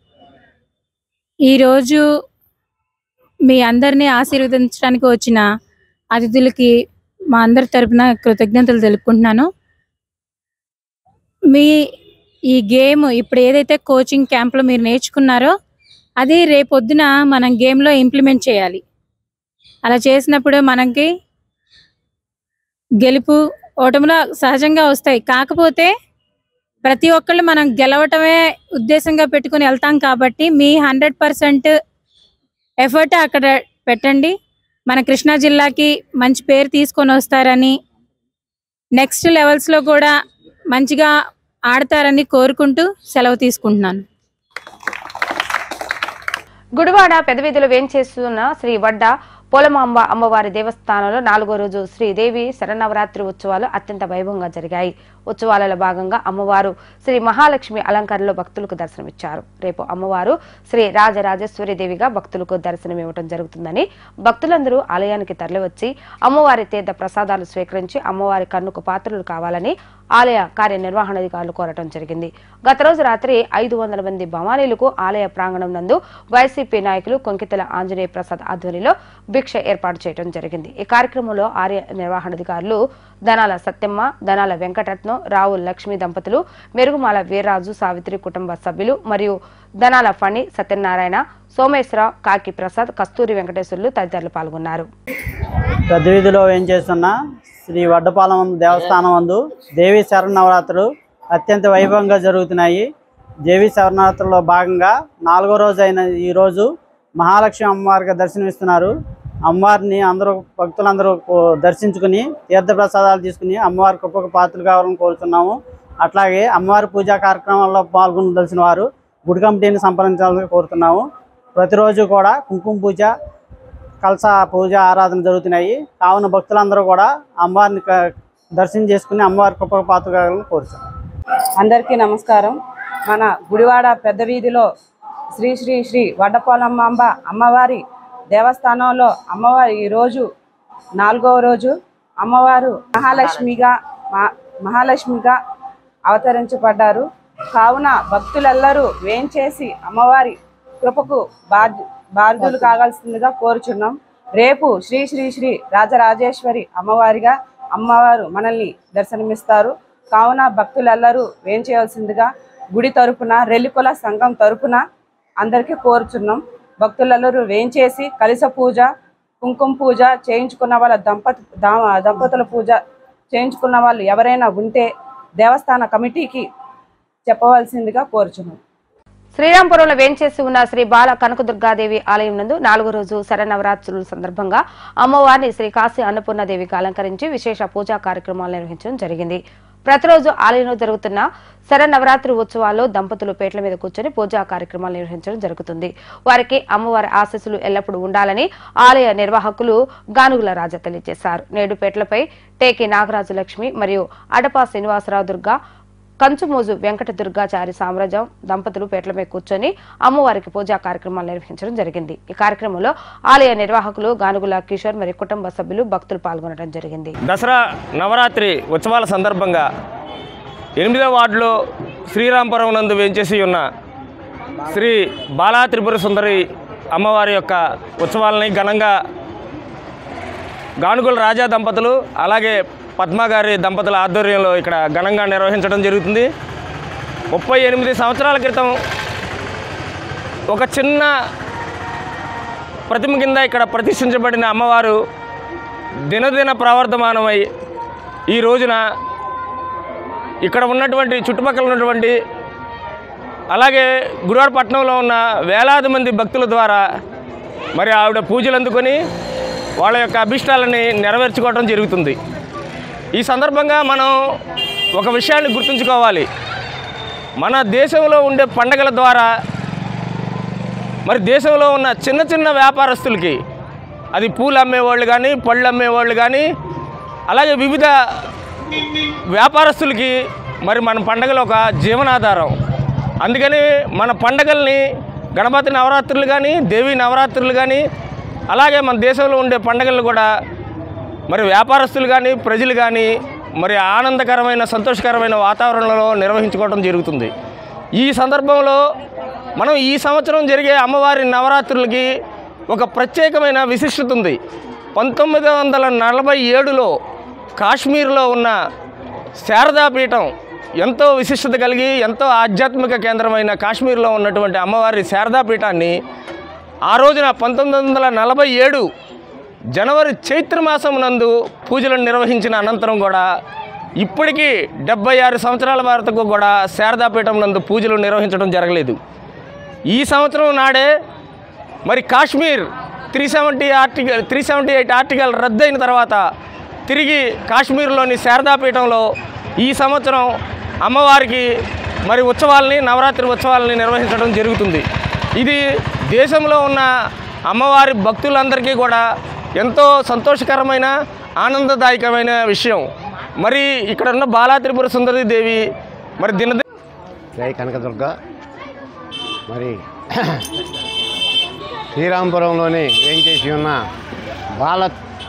ఈరోజు మీ అందరినీ ఆశీర్వదించడానికి వచ్చిన అతిథులకి మా అందరి తరపున కృతజ్ఞతలు తెలుపుకుంటున్నాను మీ ఈ గేమ్ ఇప్పుడు ఏదైతే కోచింగ్ క్యాంప్లో మీరు నేర్చుకున్నారో అది రేపొద్దున మనం గేమ్లో ఇంప్లిమెంట్ చేయాలి అలా చేసినప్పుడు మనకి గెలుపు ఓటములు సహజంగా వస్తాయి కాకపోతే ప్రతి ఒక్కళ్ళు మనం గెలవటమే ఉద్దేశంగా పెట్టుకుని వెళ్తాం కాబట్టి మీ హండ్రెడ్ పర్సెంట్ ఎఫర్ట్ అక్కడ పెట్టండి మన కృష్ణా జిల్లాకి మంచి పేరు తీసుకొని వస్తారని నెక్స్ట్ లెవెల్స్లో కూడా మంచిగా ఆడతారని కోరుకుంటూ సెలవు తీసుకుంటున్నాను గుడివాడ పెదవీధిలో వేంచేస్తున్న శ్రీ వడ్డ పోలమాంబ అమ్మవారి దేవస్థానంలో నాలుగో రోజు శ్రీదేవి శరన్నవరాత్రి ఉత్సవాలు అత్యంత వైభవంగా జరిగాయి ఉత్సవాలలో భాగంగా అమ్మవారు శ్రీ మహాలక్ష్మి అలంకరణలో భక్తులకు దర్శనమిచ్చారు రేపు అమ్మవారు శ్రీ రాజరాజేశ్వరి దేవిగా భక్తులకు దర్శనమివ్వడం జరుగుతుందని భక్తులందరూ ఆలయానికి తరలివచ్చి అమ్మవారి తీర్థ ప్రసాదాలు స్వీకరించి అమ్మవారి కన్నుకు పాత్రలు కావాలని ఆలయ కార్యనిర్వహణాధికారులు కోరటం జరిగింది గత రోజు రాత్రి ఐదు వందల మంది భవానీలకు ఆలయ ప్రాంగణం నందు వైసీపీ నాయకులు కొంకితల ఆంజనేయ ప్రసాద్ ఆధ్వర్యంలో భిక్ష ఏర్పాటు చేయడం జరిగింది ఈ కార్యక్రమంలో ఆలయ నిర్వహణాధికారులు ధనాల సత్యమ్మ ధనాల వెంకటరత్నం రావు లక్ష్మీ దంపతులు మెరుగుమాల వీర్రాజు సావిత్రి కుటుంబ సభ్యులు మరియు ధనాల ఫణి సత్యనారాయణ సోమేశ్వరరావు కాకి ప్రసాద్ కస్తూరి వెంకటేశ్వర్లు తదితరులు పాల్గొన్నారు పెద్దవీధిలో వేంచేస్తున్న శ్రీ వడ్డపాలెం దేవస్థానం నందు దేవీ శరణవరాత్రులు అత్యంత వైభవంగా జరుగుతున్నాయి దేవీ శరణవరాత్రుల్లో భాగంగా నాలుగో రోజు అయిన ఈరోజు మహాలక్ష్మి అమ్మవారిగా దర్శనమిస్తున్నారు అమ్మవారిని అందరూ భక్తులందరూ కో- దర్శించుకుని తీర్థప్రసాదాలు తీసుకుని అమ్మవారి కృపకు పాత్రలు కావాలని కోరుతున్నాము అట్లాగే అమ్మవారి పూజా కార్యక్రమాల్లో పాల్గొనదలిసిన వారు గుడి కమిటీని సంప్రదించాలని కోరుతున్నాము ప్రతిరోజు కూడా కుంకుమ పూజ కలస పూజ ఆరాధన జరుగుతున్నాయి కావున భక్తులందరూ కూడా అమ్మవారిని క- దర్శనం చేసుకుని అమ్మవారి కృపకు పాత్ర కావాలని కోరుతున్నాము అందరికీ నమస్కారం మన గుడివాడ పెద్ద వీధిలో శ్రీ శ్రీ శ్రీ వడ్డపోలమ్మాంబ అమ్మవారి దేవస్థానంలో అమ్మవారి ఈరోజు నాలుగవ రోజు అమ్మవారు మహాలక్ష్మిగా మా- మహాలక్ష్మిగా అవతరించబడ్డారు కావున భక్తులెల్లరూ వేంచేసి అమ్మవారి కృపకు బాధ్య బాధ్యులు కావాల్సిందిగా కోరుచున్నాం రేపు శ్రీ శ్రీ శ్రీ రాజరాజేశ్వరి అమ్మవారిగా అమ్మవారు మనల్ని దర్శనమిస్తారు కావున భక్తులెల్లరూ వేం చేయవలసిందిగా గుడి తరపున రెల్లికుల సంఘం తరపున అందరికీ కోరుచున్నాం భక్తులెల్లరూ వేంచేసి కలిస పూజ కుంకుమ పూజ చేయించుకున్న వాళ్ళ దంపతి దా- దంపతుల పూజ చేయించుకున్న వాళ్ళు ఎవరైనా ఉంటే దేవస్థాన కమిటీకి చెప్పవలసిందిగా కోరుచున్నాం శ్రీరాంపురంలో వేంచేసి ఉన్న శ్రీ బాల కనకదుర్గాదేవి ఆలయం నందు నాలుగో రోజు శరనవరాత్రుల సందర్భంగా అమ్మవారిని శ్రీ కాశీ అన్నపూర్ణదేవికి అలంకరించి విశేష పూజా కార్యక్రమాలు నిర్వహించడం జరిగింది ప్రతిరోజు ఆలయంలో జరుగుతున్న శరనవరాత్రి ఉత్సవాల్లో దంపతులు పేట్ల మీద కూర్చొని పూజా కార్యక్రమాలు నిర్వహించడం జరుగుతుంది వారికి అమ్మవారి ఆశీస్సులు ఎల్లప్పుడూ ఉండాలని ఆలయ నిర్వాహకులు గానుగుల రాజా తెలియజేశారు నేడు పేట్లపై టేకి నాగరాజు లక్ష్మి మరియు అడపా శ్రీనివాసరావు దుర్గా కంచుమోజు వెంకట దుర్గాచారి సామ్రాజ్యం దంపతులు పేట్లపై కూర్చొని అమ్మవారికి పూజా కార్యక్రమాలు నిర్వహించడం జరిగింది ఈ కార్యక్రమంలో ఆలయ నిర్వాహకులు గానుగుల కిషోర్ మరియు కుటుంబ సభ్యులు భక్తులు పాల్గొనడం జరిగింది దసరా నవరాత్రి ఉత్సవాల సందర్భంగా ఎనిమిదవ వార్డులో శ్రీరాంపురం నందు వేంచేసి ఉన్న శ్రీ బాలా త్రిపుర సుందరి అమ్మవారి యొక్క ఉత్సవాలని ఘనంగా గానుగుల రాజా దంపతులు అలాగే పద్మ గారి దంపతుల ఆధ్వర్యంలో ఇక్కడ ఘనంగా నిర్వహించడం జరుగుతుంది ముప్పై ఎనిమిది సంవత్సరాల క్రితం ఒక చిన్న ప్రతిమ కింద ఇక్కడ ప్రతిష్ఠించబడిన అమ్మవారు దినదిన ప్రవర్ధమానమై ఈ రోజున ఇక్కడ ఉన్నటువంటి చుట్టుపక్కల ఉన్నటువంటి అలాగే గుడివాడ పట్టణంలో ఉన్న వేలాది మంది భక్తుల ద్వారా మరి ఆవిడ పూజలు అందుకొని వాళ్ళ యొక్క అభిష్టాలని నెరవేర్చుకోవడం జరుగుతుంది ఈ సందర్భంగా మనం ఒక విషయాన్ని గుర్తుంచుకోవాలి మన దేశంలో ఉండే పండగల ద్వారా మరి దేశంలో ఉన్న చిన్న చిన్న వ్యాపారస్తులకి అది పూలు అమ్మేవాళ్ళు కానీ పళ్ళు అమ్మేవాళ్ళు కానీ అలాగే వివిధ వ్యాపారస్తులకి మరి మన పండగలు ఒక జీవనాధారం అందుకని మన పండగల్ని గణపతి నవరాత్రులు కానీ దేవి నవరాత్రులు కానీ అలాగే మన దేశంలో ఉండే పండగలు కూడా మరి వ్యాపారస్తులు కానీ ప్రజలు కానీ మరి ఆనందకరమైన సంతోషకరమైన వాతావరణంలో నిర్వహించుకోవడం జరుగుతుంది ఈ సందర్భంలో మనం ఈ సంవత్సరం జరిగే అమ్మవారి నవరాత్రులకి ఒక ప్రత్యేకమైన విశిష్టత ఉంది పంతొమ్మిది వందల నలభై ఏడులో కాశ్మీర్లో ఉన్న శారదాపీఠం ఎంతో విశిష్టత కలిగి ఎంతో ఆధ్యాత్మిక కేంద్రమైన కాశ్మీర్లో ఉన్నటువంటి అమ్మవారి శారదాపీఠాన్ని ఆ రోజున పంతొమ్మిది వందల నలభై ఏడు జనవరి చైత్రమాసం నందు పూజలను నిర్వహించిన అనంతరం కూడా ఇప్పటికీ డెబ్బై ఆరు సంవత్సరాల వరకు కూడా శారదాపీఠం నందు పూజలు నిర్వహించడం జరగలేదు ఈ సంవత్సరం నాడే మరి Kashmir three seventy article three seventy eight article రద్దయిన తర్వాత తిరిగి కాశ్మీర్లోని శారదాపీఠంలో ఈ సంవత్సరం అమ్మవారికి మరి ఉత్సవాలని నవరాత్రి ఉత్సవాలని నిర్వహించడం జరుగుతుంది ఇది దేశంలో ఉన్న అమ్మవారి భక్తులందరికీ కూడా ఎంతో సంతోషకరమైన ఆనందదాయకమైన విషయం మరి ఇక్కడ ఉన్న బాలా త్రిపుర సుందరి దేవి మరి దిన జై కనకదుర్గ మరి శ్రీరాంపురంలోని వేంచేసి ఉన్న బాల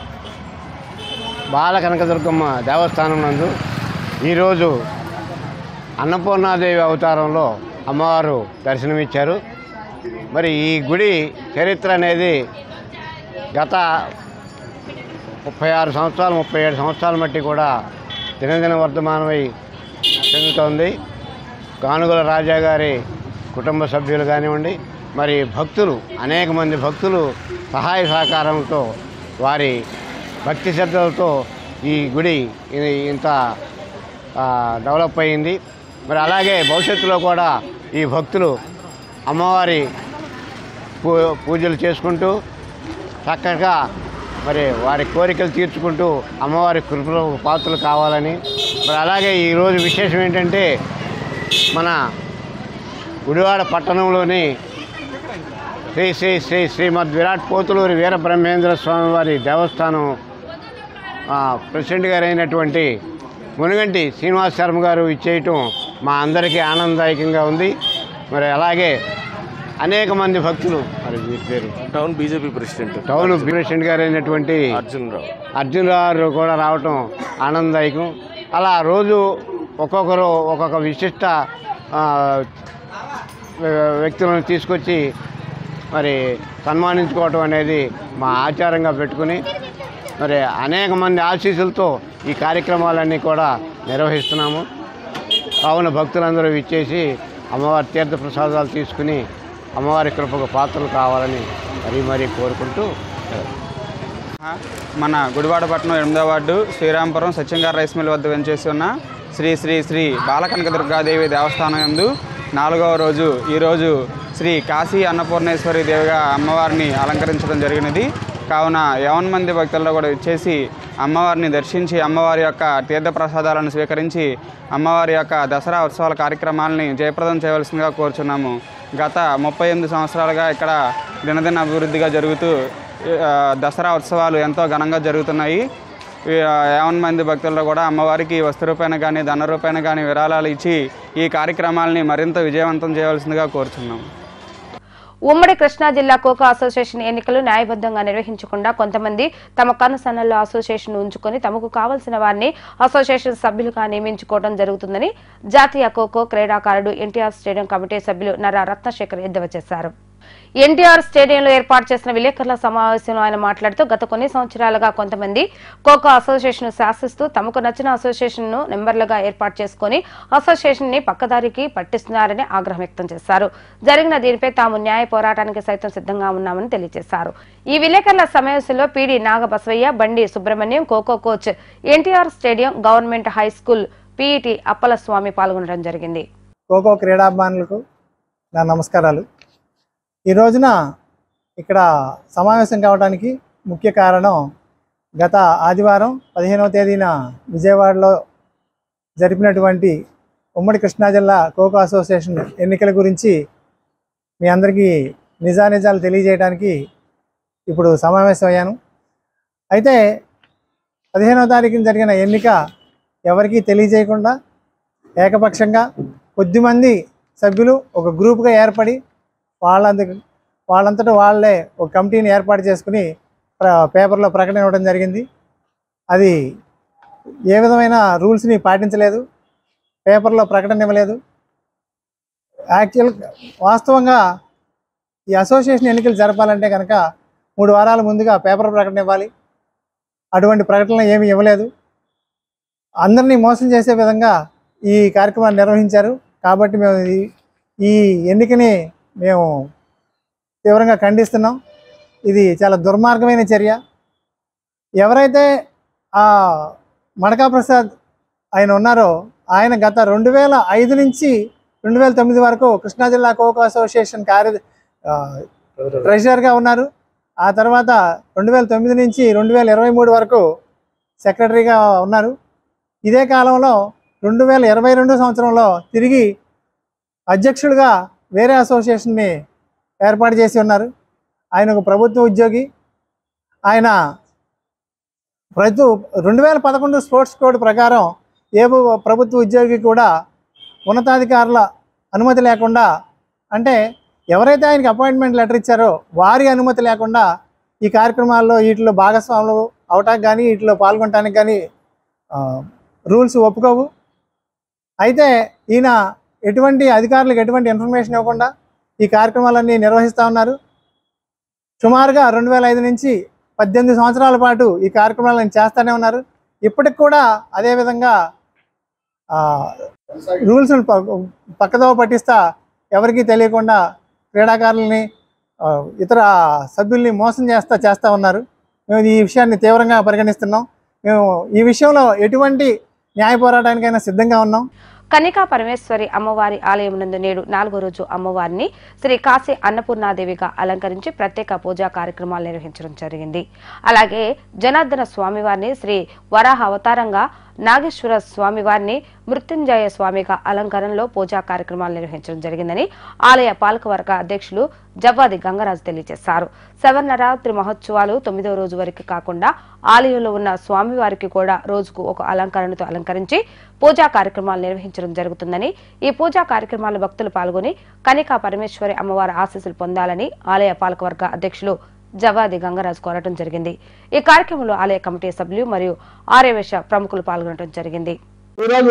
బాల కనకదుర్గమ్మ దేవస్థానం నందు ఈరోజు అన్నపూర్ణాదేవి అవతారంలో అమ్మవారు దర్శనమిచ్చారు మరి ఈ గుడి చరిత్ర అనేది గత ముప్పై ఆరు సంవత్సరాలు ముప్పై ఏడు సంవత్సరాల మట్టి కూడా దినదిన వర్ధమానమై చెందుతోంది గానుగుల రాజా గారి కుటుంబ సభ్యులు కానివ్వండి మరి భక్తులు అనేక మంది భక్తులు సహాయ సహకారంతో వారి భక్తి శ్రద్ధలతో ఈ గుడి ఇది ఇంత ఆ, డెవలప్ అయింది మరి అలాగే భవిష్యత్తులో కూడా ఈ భక్తులు అమ్మవారి పూ పూజలు చేసుకుంటూ చక్కగా మరి వారి కోరికలు తీర్చుకుంటూ అమ్మవారి కృపలో పాత్రలు కావాలని మరి అలాగే ఈరోజు విశేషం ఏంటంటే మన గుడివాడ పట్టణంలోని శ్రీ శ్రీ శ్రీ శ్రీమద్ విరాట్ పోతులూరి వీర బ్రహ్మేంద్ర స్వామి వారి దేవస్థానం ఆ, ప్రెసిడెంట్ గారు అయినటువంటి మునుగంటి శ్రీనివాస్ శర్మ గారు ఇచ్చేయటం మా అందరికీ ఆనందదాయకంగా ఉంది మరి అలాగే అనేక మంది భక్తులు మరి వీరి పేరు town BJP president town president garu అయినటువంటి అర్జున్ రావు అర్జున్ గారు కూడా రావటం ఆనందదాయకం అలా రోజు ఒక్కొక్కరు ఒక్కొక్క విశిష్ట ఆ, వ్య- వ్యక్తులను తీసుకొచ్చి మరి సన్మానించుకోవటం అనేది మా ఆచారంగా పెట్టుకుని మరి అనేక మంది ఆశీస్సులతో ఈ కార్యక్రమాలన్నీ కూడా నిర్వహిస్తున్నాము కావున భక్తులందరూ ఇచ్చేసి అమ్మవారి తీర్థ ప్రసాదాలు తీసుకుని అమ్మవారి కృపకు పాత్రలు కావాలని మరీ మరీ కోరుకుంటూ మన గుడివాడ పట్టణం ఎనిమిదో వార్డు శ్రీరాంపురం సత్యంగార రైస్ మిల్ వద్ద వెంచేసి ఉన్న శ్రీ శ్రీ శ్రీ బాలకనక దుర్గాదేవి దేవస్థానం యందు నాలుగవ రోజు ఈరోజు శ్రీ కాశీ అన్నపూర్ణేశ్వరి దేవిగా అమ్మవారిని అలంకరించడం జరిగినది కావున యవన్ మంది భక్తుల్లో కూడా వచ్చేసి అమ్మవారిని దర్శించి అమ్మవారి యొక్క తీర్థప్రసాదాలను స్వీకరించి అమ్మవారి యొక్క దసరా ఉత్సవాల కార్యక్రమాలని జయప్రదం చేయవలసిందిగా కోరుచున్నాము గత ముప్పై ఎనిమిది సంవత్సరాలుగా ఇక్కడ దినదిన అభివృద్ధిగా జరుగుతూ ఆ, దసరా ఉత్సవాలు ఎంతో ఘనంగా జరుగుతున్నాయి ఈ, ఆ, యావన్ మంది భక్తుల్లో కూడా అమ్మవారికి వస్తు రూపాయన కానీ ధన రూపాయన కానీ విరాళాలు ఇచ్చి ఈ కార్యక్రమాలని మరింత విజయవంతం చేయవలసిందిగా కోరుచున్నాం ఉమ్మడి కృష్ణా జిల్లా కోకో అసోసియేషన్ ఎన్నికలు న్యాయబద్ధంగా నిర్వహించకుండా కొంతమంది తమ కనుసన్నల్లో అసోసియేషన్ ఉంచుకొని తమకు కావలసిన వారిని అసోసియేషన్ సభ్యులుగా నియమించుకోవడం జరుగుతుందని జాతీయ ఖోఖో క్రీడాకారుడు ఎన్టీఆర్ స్టేడియం కమిటీ సభ్యులు నర రత్నశేఖర్ ఎద్దేవా చేశారు ఎన్టీఆర్ స్టేడియంలో ఏర్పాటు చేసిన విలేకరుల సమావేశంలో ఆయన మాట్లాడుతూ గత కొన్ని సంవత్సరాలుగా కొంతమంది ఖోఖో అసోసియేషన్ శాసిస్తూ తమకు నచ్చిన అసోసియేషన్ ను మెంబర్లుగా ఏర్పాటు చేసుకుని అసోసియేషన్ ని పక్కదారికి పట్టిస్తున్నారని ఆగ్రహం వ్యక్తం చేశారు జరిగిన దీనిపై తాము న్యాయ పోరాటానికి సైతం సిద్ధంగా ఉన్నామని తెలియజేశారు ఈ విలేకరుల సమావేశంలో PD Nagabasavaiah Bandi Subrahmanyam kho kho coach NTR stadium government high school PET Appala Swamy పాల్గొనడం జరిగింది ఖోఖో క్రీడాభిమానులకు నా నమస్కారాలు ఈ రోజున ఇక్కడ సమావేశం కావడానికి ముఖ్య కారణం గత ఆదివారం పదిహేనవ తేదీన విజయవాడలో జరిపినటువంటి ఉమ్మడి కృష్ణా జిల్లా ఖోఖో అసోసియేషన్ ఎన్నికల గురించి మీ అందరికీ నిజానిజాలు తెలియజేయడానికి ఇప్పుడు సమావేశం అయ్యాను అయితే పదిహేనవ తారీఖున జరిగిన ఎన్నిక ఎవరికీ తెలియజేయకుండా ఏకపక్షంగా కొద్దిమంది సభ్యులు ఒక గ్రూప్గా ఏర్పడి వాళ్ళంత వాళ్ళంతటా వాళ్ళే ఒక కమిటీని ఏర్పాటు చేసుకుని ప్ర- పేపర్లో ప్రకటన ఇవ్వడం జరిగింది అది ఏ విధమైన రూల్స్ని పాటించలేదు పేపర్లో ప్రకటన ఇవ్వలేదు యాక్చువల్ వాస్తవంగా ఈ అసోసియేషన్ ఎన్నికలు జరపాలంటే కనుక మూడు వారాల ముందుగా పేపర్ ప్రకటన ఇవ్వాలి అటువంటి ప్రకటనలు ఏమీ ఇవ్వలేదు అందరినీ మోసం చేసే విధంగా ఈ కార్యక్రమాన్ని నిర్వహించారు కాబట్టి మేము ఈ- ఈ ఎన్నికని మేము తీవ్రంగా ఖండిస్తున్నాం ఇది చాలా దుర్మార్గమైన చర్య ఎవరైతే ఆ మడకా ప్రసాద్ ఆయన ఉన్నారో ఆయన గత రెండు వేల ఐదు నుంచి రెండు వేల తొమ్మిది వరకు కృష్ణా జిల్లా ఖోఖో అసోసియేషన్ కార్య ఆ, ట్రెజరర్గా ఉన్నారు ఆ తర్వాత రెండు వేల తొమ్మిది నుంచి రెండు వేల ఇరవై మూడు వరకు సెక్రటరీగా ఉన్నారు ఇదే కాలంలో రెండు వేల ఇరవై రెండు సంవత్సరంలో తిరిగి అధ్యక్షుడిగా వేరే అసోసియేషన్ని ఏర్పాటు చేసి ఉన్నారు ఆయన ఒక ప్రభుత్వ ఉద్యోగి ఆయన ప్రతి రెండు వేల పదకొండు స్పోర్ట్స్ కోడ్ ప్రకారం ఏ బ- ప్రభుత్వ ఉద్యోగి కూడా ఉన్నతాధికారుల అనుమతి లేకుండా అంటే ఎవరైతే ఆయనకి అపాయింట్మెంట్ లెటర్ ఇచ్చారో వారి అనుమతి లేకుండా ఈ కార్యక్రమాల్లో వీటిలో భాగస్వాములు అవటానికి కానీ వీటిలో పాల్గొనడానికి కానీ రూల్స్ ఒప్పుకోవు అయితే ఈయన ఎటువంటి అధికారులకు ఎటువంటి ఇన్ఫర్మేషన్ ఇవ్వకుండా ఈ కార్యక్రమాలన్నీ నిర్వహిస్తూ ఉన్నారు సుమారుగా రెండు వేల ఐదు నుంచి పద్దెనిమిది సంవత్సరాల పాటు ఈ కార్యక్రమాలను చేస్తూనే ఉన్నారు ఇప్పటికి కూడా అదేవిధంగా రూల్స్ పక్కదోవ పట్టిస్తా ఎవరికీ తెలియకుండా క్రీడాకారులని ఆ, ఇతర సభ్యుల్ని మోసం చేస్తా చేస్తూ ఉన్నారు మేము ఈ విషయాన్ని తీవ్రంగా పరిగణిస్తున్నాం మేము ఈ విషయంలో ఎటువంటి న్యాయ పోరాటానికైనా సిద్ధంగా ఉన్నాం కనికా పరమేశ్వరి అమ్మవారి ఆలయం నందు నేడు నాలుగో రోజు అమ్మవారిని శ్రీ కాశీ అన్నపూర్ణాదేవిగా అలంకరించి ప్రత్యేక పూజా కార్యక్రమాలు నిర్వహించడం జరిగింది అలాగే జనార్దన స్వామివారిని శ్రీ వరాహ అవతారంగా నాగేశ్వర స్వామివారిని మృత్యుంజయ స్వామిగా అలంకరణలో పూజా కార్యక్రమాలు నిర్వహించడం జరిగిందని ఆలయ పాలకవర్గ అధ్యక్షులు జవ్వాది గంగరాజు తెలియజేశారు శవర్ణరాత్రి మహోత్సవాలు తొమ్మిదవ రోజు వరకు కాకుండా ఆలయంలో ఉన్న స్వామివారికి కూడా రోజుకు ఒక అలంకరణతో అలంకరించి పూజా కార్యక్రమాలు నిర్వహించడం జరుగుతుందని ఈ పూజా కార్యక్రమాల్లో భక్తులు పాల్గొని కనికా పరమేశ్వరి అమ్మవారి ఆశీస్సులు పొందాలని ఆలయ పాలకవర్గ అధ్యక్షులు జవాది గంగరాజు కోరటం జరిగింది ఈ కార్యక్రమంలో ఆలయ కమిటీ సభ్యులు మరియు ఆర్యవేశ ప్రముఖులు పాల్గొనడం జరిగింది ఈరోజు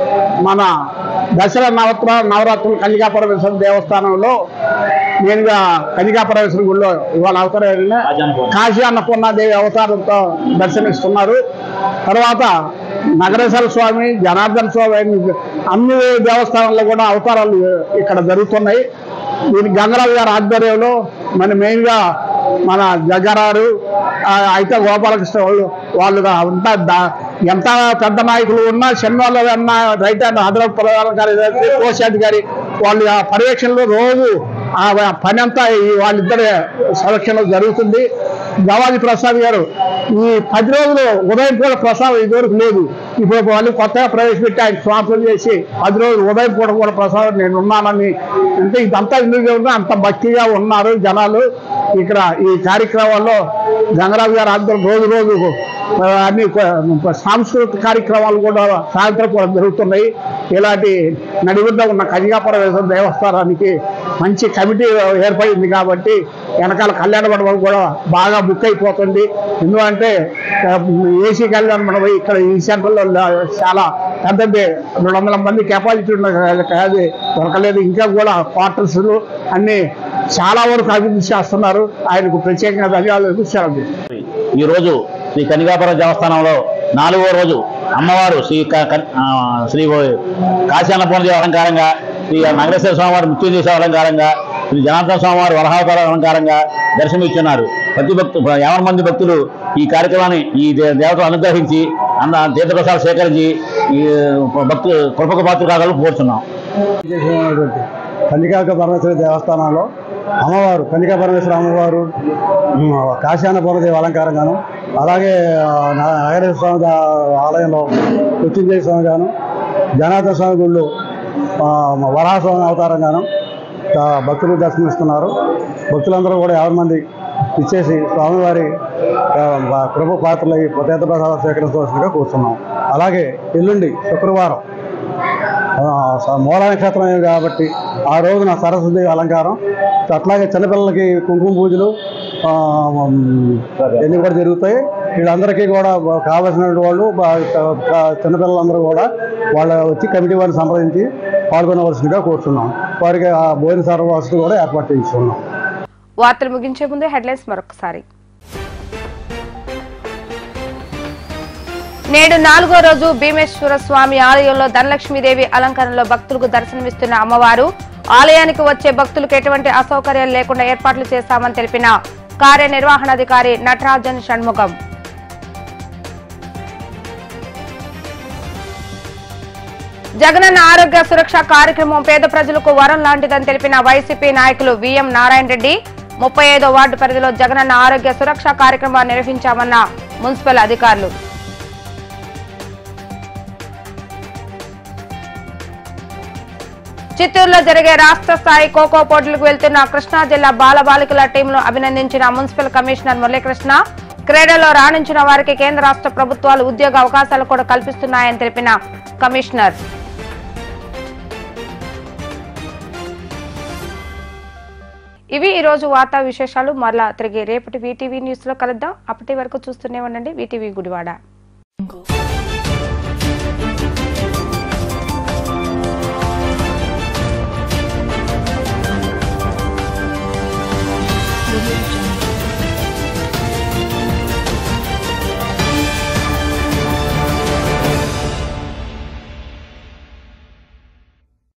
మన దసరా నవత్ర నవరాత్రులు కన్నికాపరమేశ్వర దేవస్థానంలో నేనుగా కన్నికాపరమేశ్వర గుడిలో ఇవాళ అవతారం కాశీ అన్నపూర్ణాదేవి అవతారంతో దర్శనమిస్తున్నారు తర్వాత నగరేశ్వర స్వామి జనార్దన స్వామి అన్ని దేవస్థానాల్లో కూడా అవతారాలు ఇక్కడ జరుగుతున్నాయి దీని గంగరాజు గారి ఆధ్వర్యంలో మన మెయిన్గా మన జగ్గారారు ఆ, అయితే గోపాలకృష్ణ వాళ్ళు వాళ్ళు అంతా దా- ఎంత పెద్ద నాయకులు ఉన్నా చిన్నవాళ్ళు అన్న రైట్ హ్యాండ్ హైదరాబాద్ ప్రధాన కార్యదర్శి కోశాధికారి వాళ్ళ పర్యవేక్షణలో రోజు ఆ పని అంతా ఈ వాళ్ళిద్దరి సంరక్షణలో జరుగుతుంది గవాది ప్రసాద్ గారు ఈ పది రోజులు ఉదయం పూట ప్రసాదం ఇదివరకు లేదు ఇప్పుడు వాళ్ళు కొత్తగా ప్రవేశపెట్టి ఆయన స్వాంతం చేసి పది రోజులు ఉదయం పూట కూడా ప్రసాదం నేను ఉన్నానని అంటే ఇదంతా ఎందుకు ఉన్నా అంత భక్తిగా ఉన్నారు జనాలు ఇక్కడ ఈ కార్యక్రమాల్లో గంగరాజు గారు అందరూ రోజు రోజు ఆ, అన్ని కొ- సాంస్కృతిక కార్యక్రమాలు కూడా సాయంత్రం కూడా జరుగుతున్నాయి ఇలాంటి నడిబిడ్డ ఉన్న కన్యాపరమేశ్వర దేవస్థానానికి మంచి కమిటీ ఏర్పడింది కాబట్టి వెనకాల కళ్యాణ మండపం కూడా బాగా బుక్ అయిపోతుంది ఎందుకంటే ఆ, ఏసీ కళ్యాణ మండపం ఇక్కడ ఈ సెంటర్లో ల- చాలా పెద్దది రెండు వందల మంది కెపాసిటీ ఉన్న అది దొరకలేదు ఇంకా కూడా క్వార్టర్స్ అన్ని చాలా వరకు అభివృద్ధి చేస్తున్నారు ఆయనకు ప్రత్యేకంగా ధన్యవాదాలు సెలవు ఈరోజు శ్రీ కనికాపురం దేవస్థానంలో నాలుగో రోజు అమ్మవారు శ్రీ క- క- ఆ, శ్రీ కాశీ అన్నపూర్ణదేవి అలంకారంగా శ్రీ నగరేశ్వర స్వామివారు మృత్యుంజయ అలంకారంగా శ్రీ జనార్దన స్వామివారు వరహావతార అలంకారంగా దర్శనమిచ్చున్నారు ప్రతి భక్తు యావన మంది భక్తులు ఈ కార్యక్రమాన్ని ఈ దే- దేవతలు అనుగ్రహించి అన్న తీర్థప్రసాదం సేకరించి ఈ భక్తులు కృపక పాత్ర కాగలను కోరుతున్నాం చేసినటువంటి కన్నికాక పరమేశ్వరి దేవస్థానంలో అమ్మవారు కన్నికా పరమేశ్వర అమ్మవారు ఉమ్, కాశాన్నపూర్ణదేవి అలంకారంగాను అలాగే ఆ, న- నగరేశ్వర స్వామి దా- ఆలయంలో మృత్యుంజయ స్వామి గాను జనార్దన స్వామి గుళ్ళు ఆ, వరాహస్వామి అవతారంగాను ఆ, భక్తులు దర్శనమిస్తున్నారు భక్తులందరూ కూడా యాభై మంది ఇచ్చేసి స్వామివారి ఆ, బ- కృప పాత్రలై తీర్థ ప్రసాదం స్వీకరించవలసిందిగా కూర్చున్నాం అలాగే ఎల్లుండి శుక్రవారం ఆ, స- మూలా నక్షత్రం కాబట్టి ఆ రోజున సరస్వతి అలంకారం అట్లాగే చిన్నపిల్లలకి కుంకుమ పూజలు ఆ, మ్, ఇవన్నీ కూడా జరుగుతాయి వీళ్ళందరికీ కూడా కావలసిన వాళ్ళు బా- క- క- చిన్నపిల్లలందరూ కూడా వాళ్ళ వచ్చి కమిటీ వారిని సంప్రదించి పాల్గొనవలసిందిగా కోరుతున్నాం వారికి ఆ భోజన సర్వవసతులు కూడా ఏర్పాటు చేస్తున్నాం వార్తలు ముగించే ముందు హెడ్లైన్స్ మరొకసారి నేడు నాలుగో రోజు భీమేశ్వర స్వామి ఆలయంలో ధనలక్ష్మీదేవి అలంకరణలో భక్తులకు దర్శనమిస్తున్న అమ్మవారు ఆలయానికి వచ్చే భక్తులకు ఎటువంటి అసౌకర్యాలు లేకుండా ఏర్పాట్లు చేశామని తెలిపిన కార్యనిర్వహణాధికారి నటరాజన్ షణ్ముఖం జగనన్న ఆరోగ్య సురక్ష కార్యక్రమం పేద ప్రజలకు వరం లాంటిదని తెలిపిన వైసీపీ నాయకులు విఎం నారాయణ రెడ్డి ముప్పై ఐదో వార్డు పరిధిలో జగనన్న ఆరోగ్య సురక్ష కార్యక్రమాన్ని నిర్వహించామన్న మున్సిపల్ అధికారులు చిత్తూరులో జరిగే రాష్ట్ర స్థాయి ఖోఖో పోటీలకు వెళ్తున్న కృష్ణా జిల్లా బాలబాలికల టీంను అభినందించిన మున్సిపల్ కమిషనర్ మురళీకృష్ణ క్రీడలో రాణించిన వారికి కేంద్ర రాష్ట్ర ప్రభుత్వాలు ఉద్యోగ అవకాశాలు కూడా కల్పిస్తున్నాయని తెలిపిన కమిషనర్ ఇవి ఈ రోజు వార్తా విశేషాలు మరలా తిరిగి రేపటి వీటీవీ న్యూస్ లో కలుద్దాం అప్పటి వరకు చూస్తూనే ఉండండి వీటీవీ గుడివాడ Audio Jungle.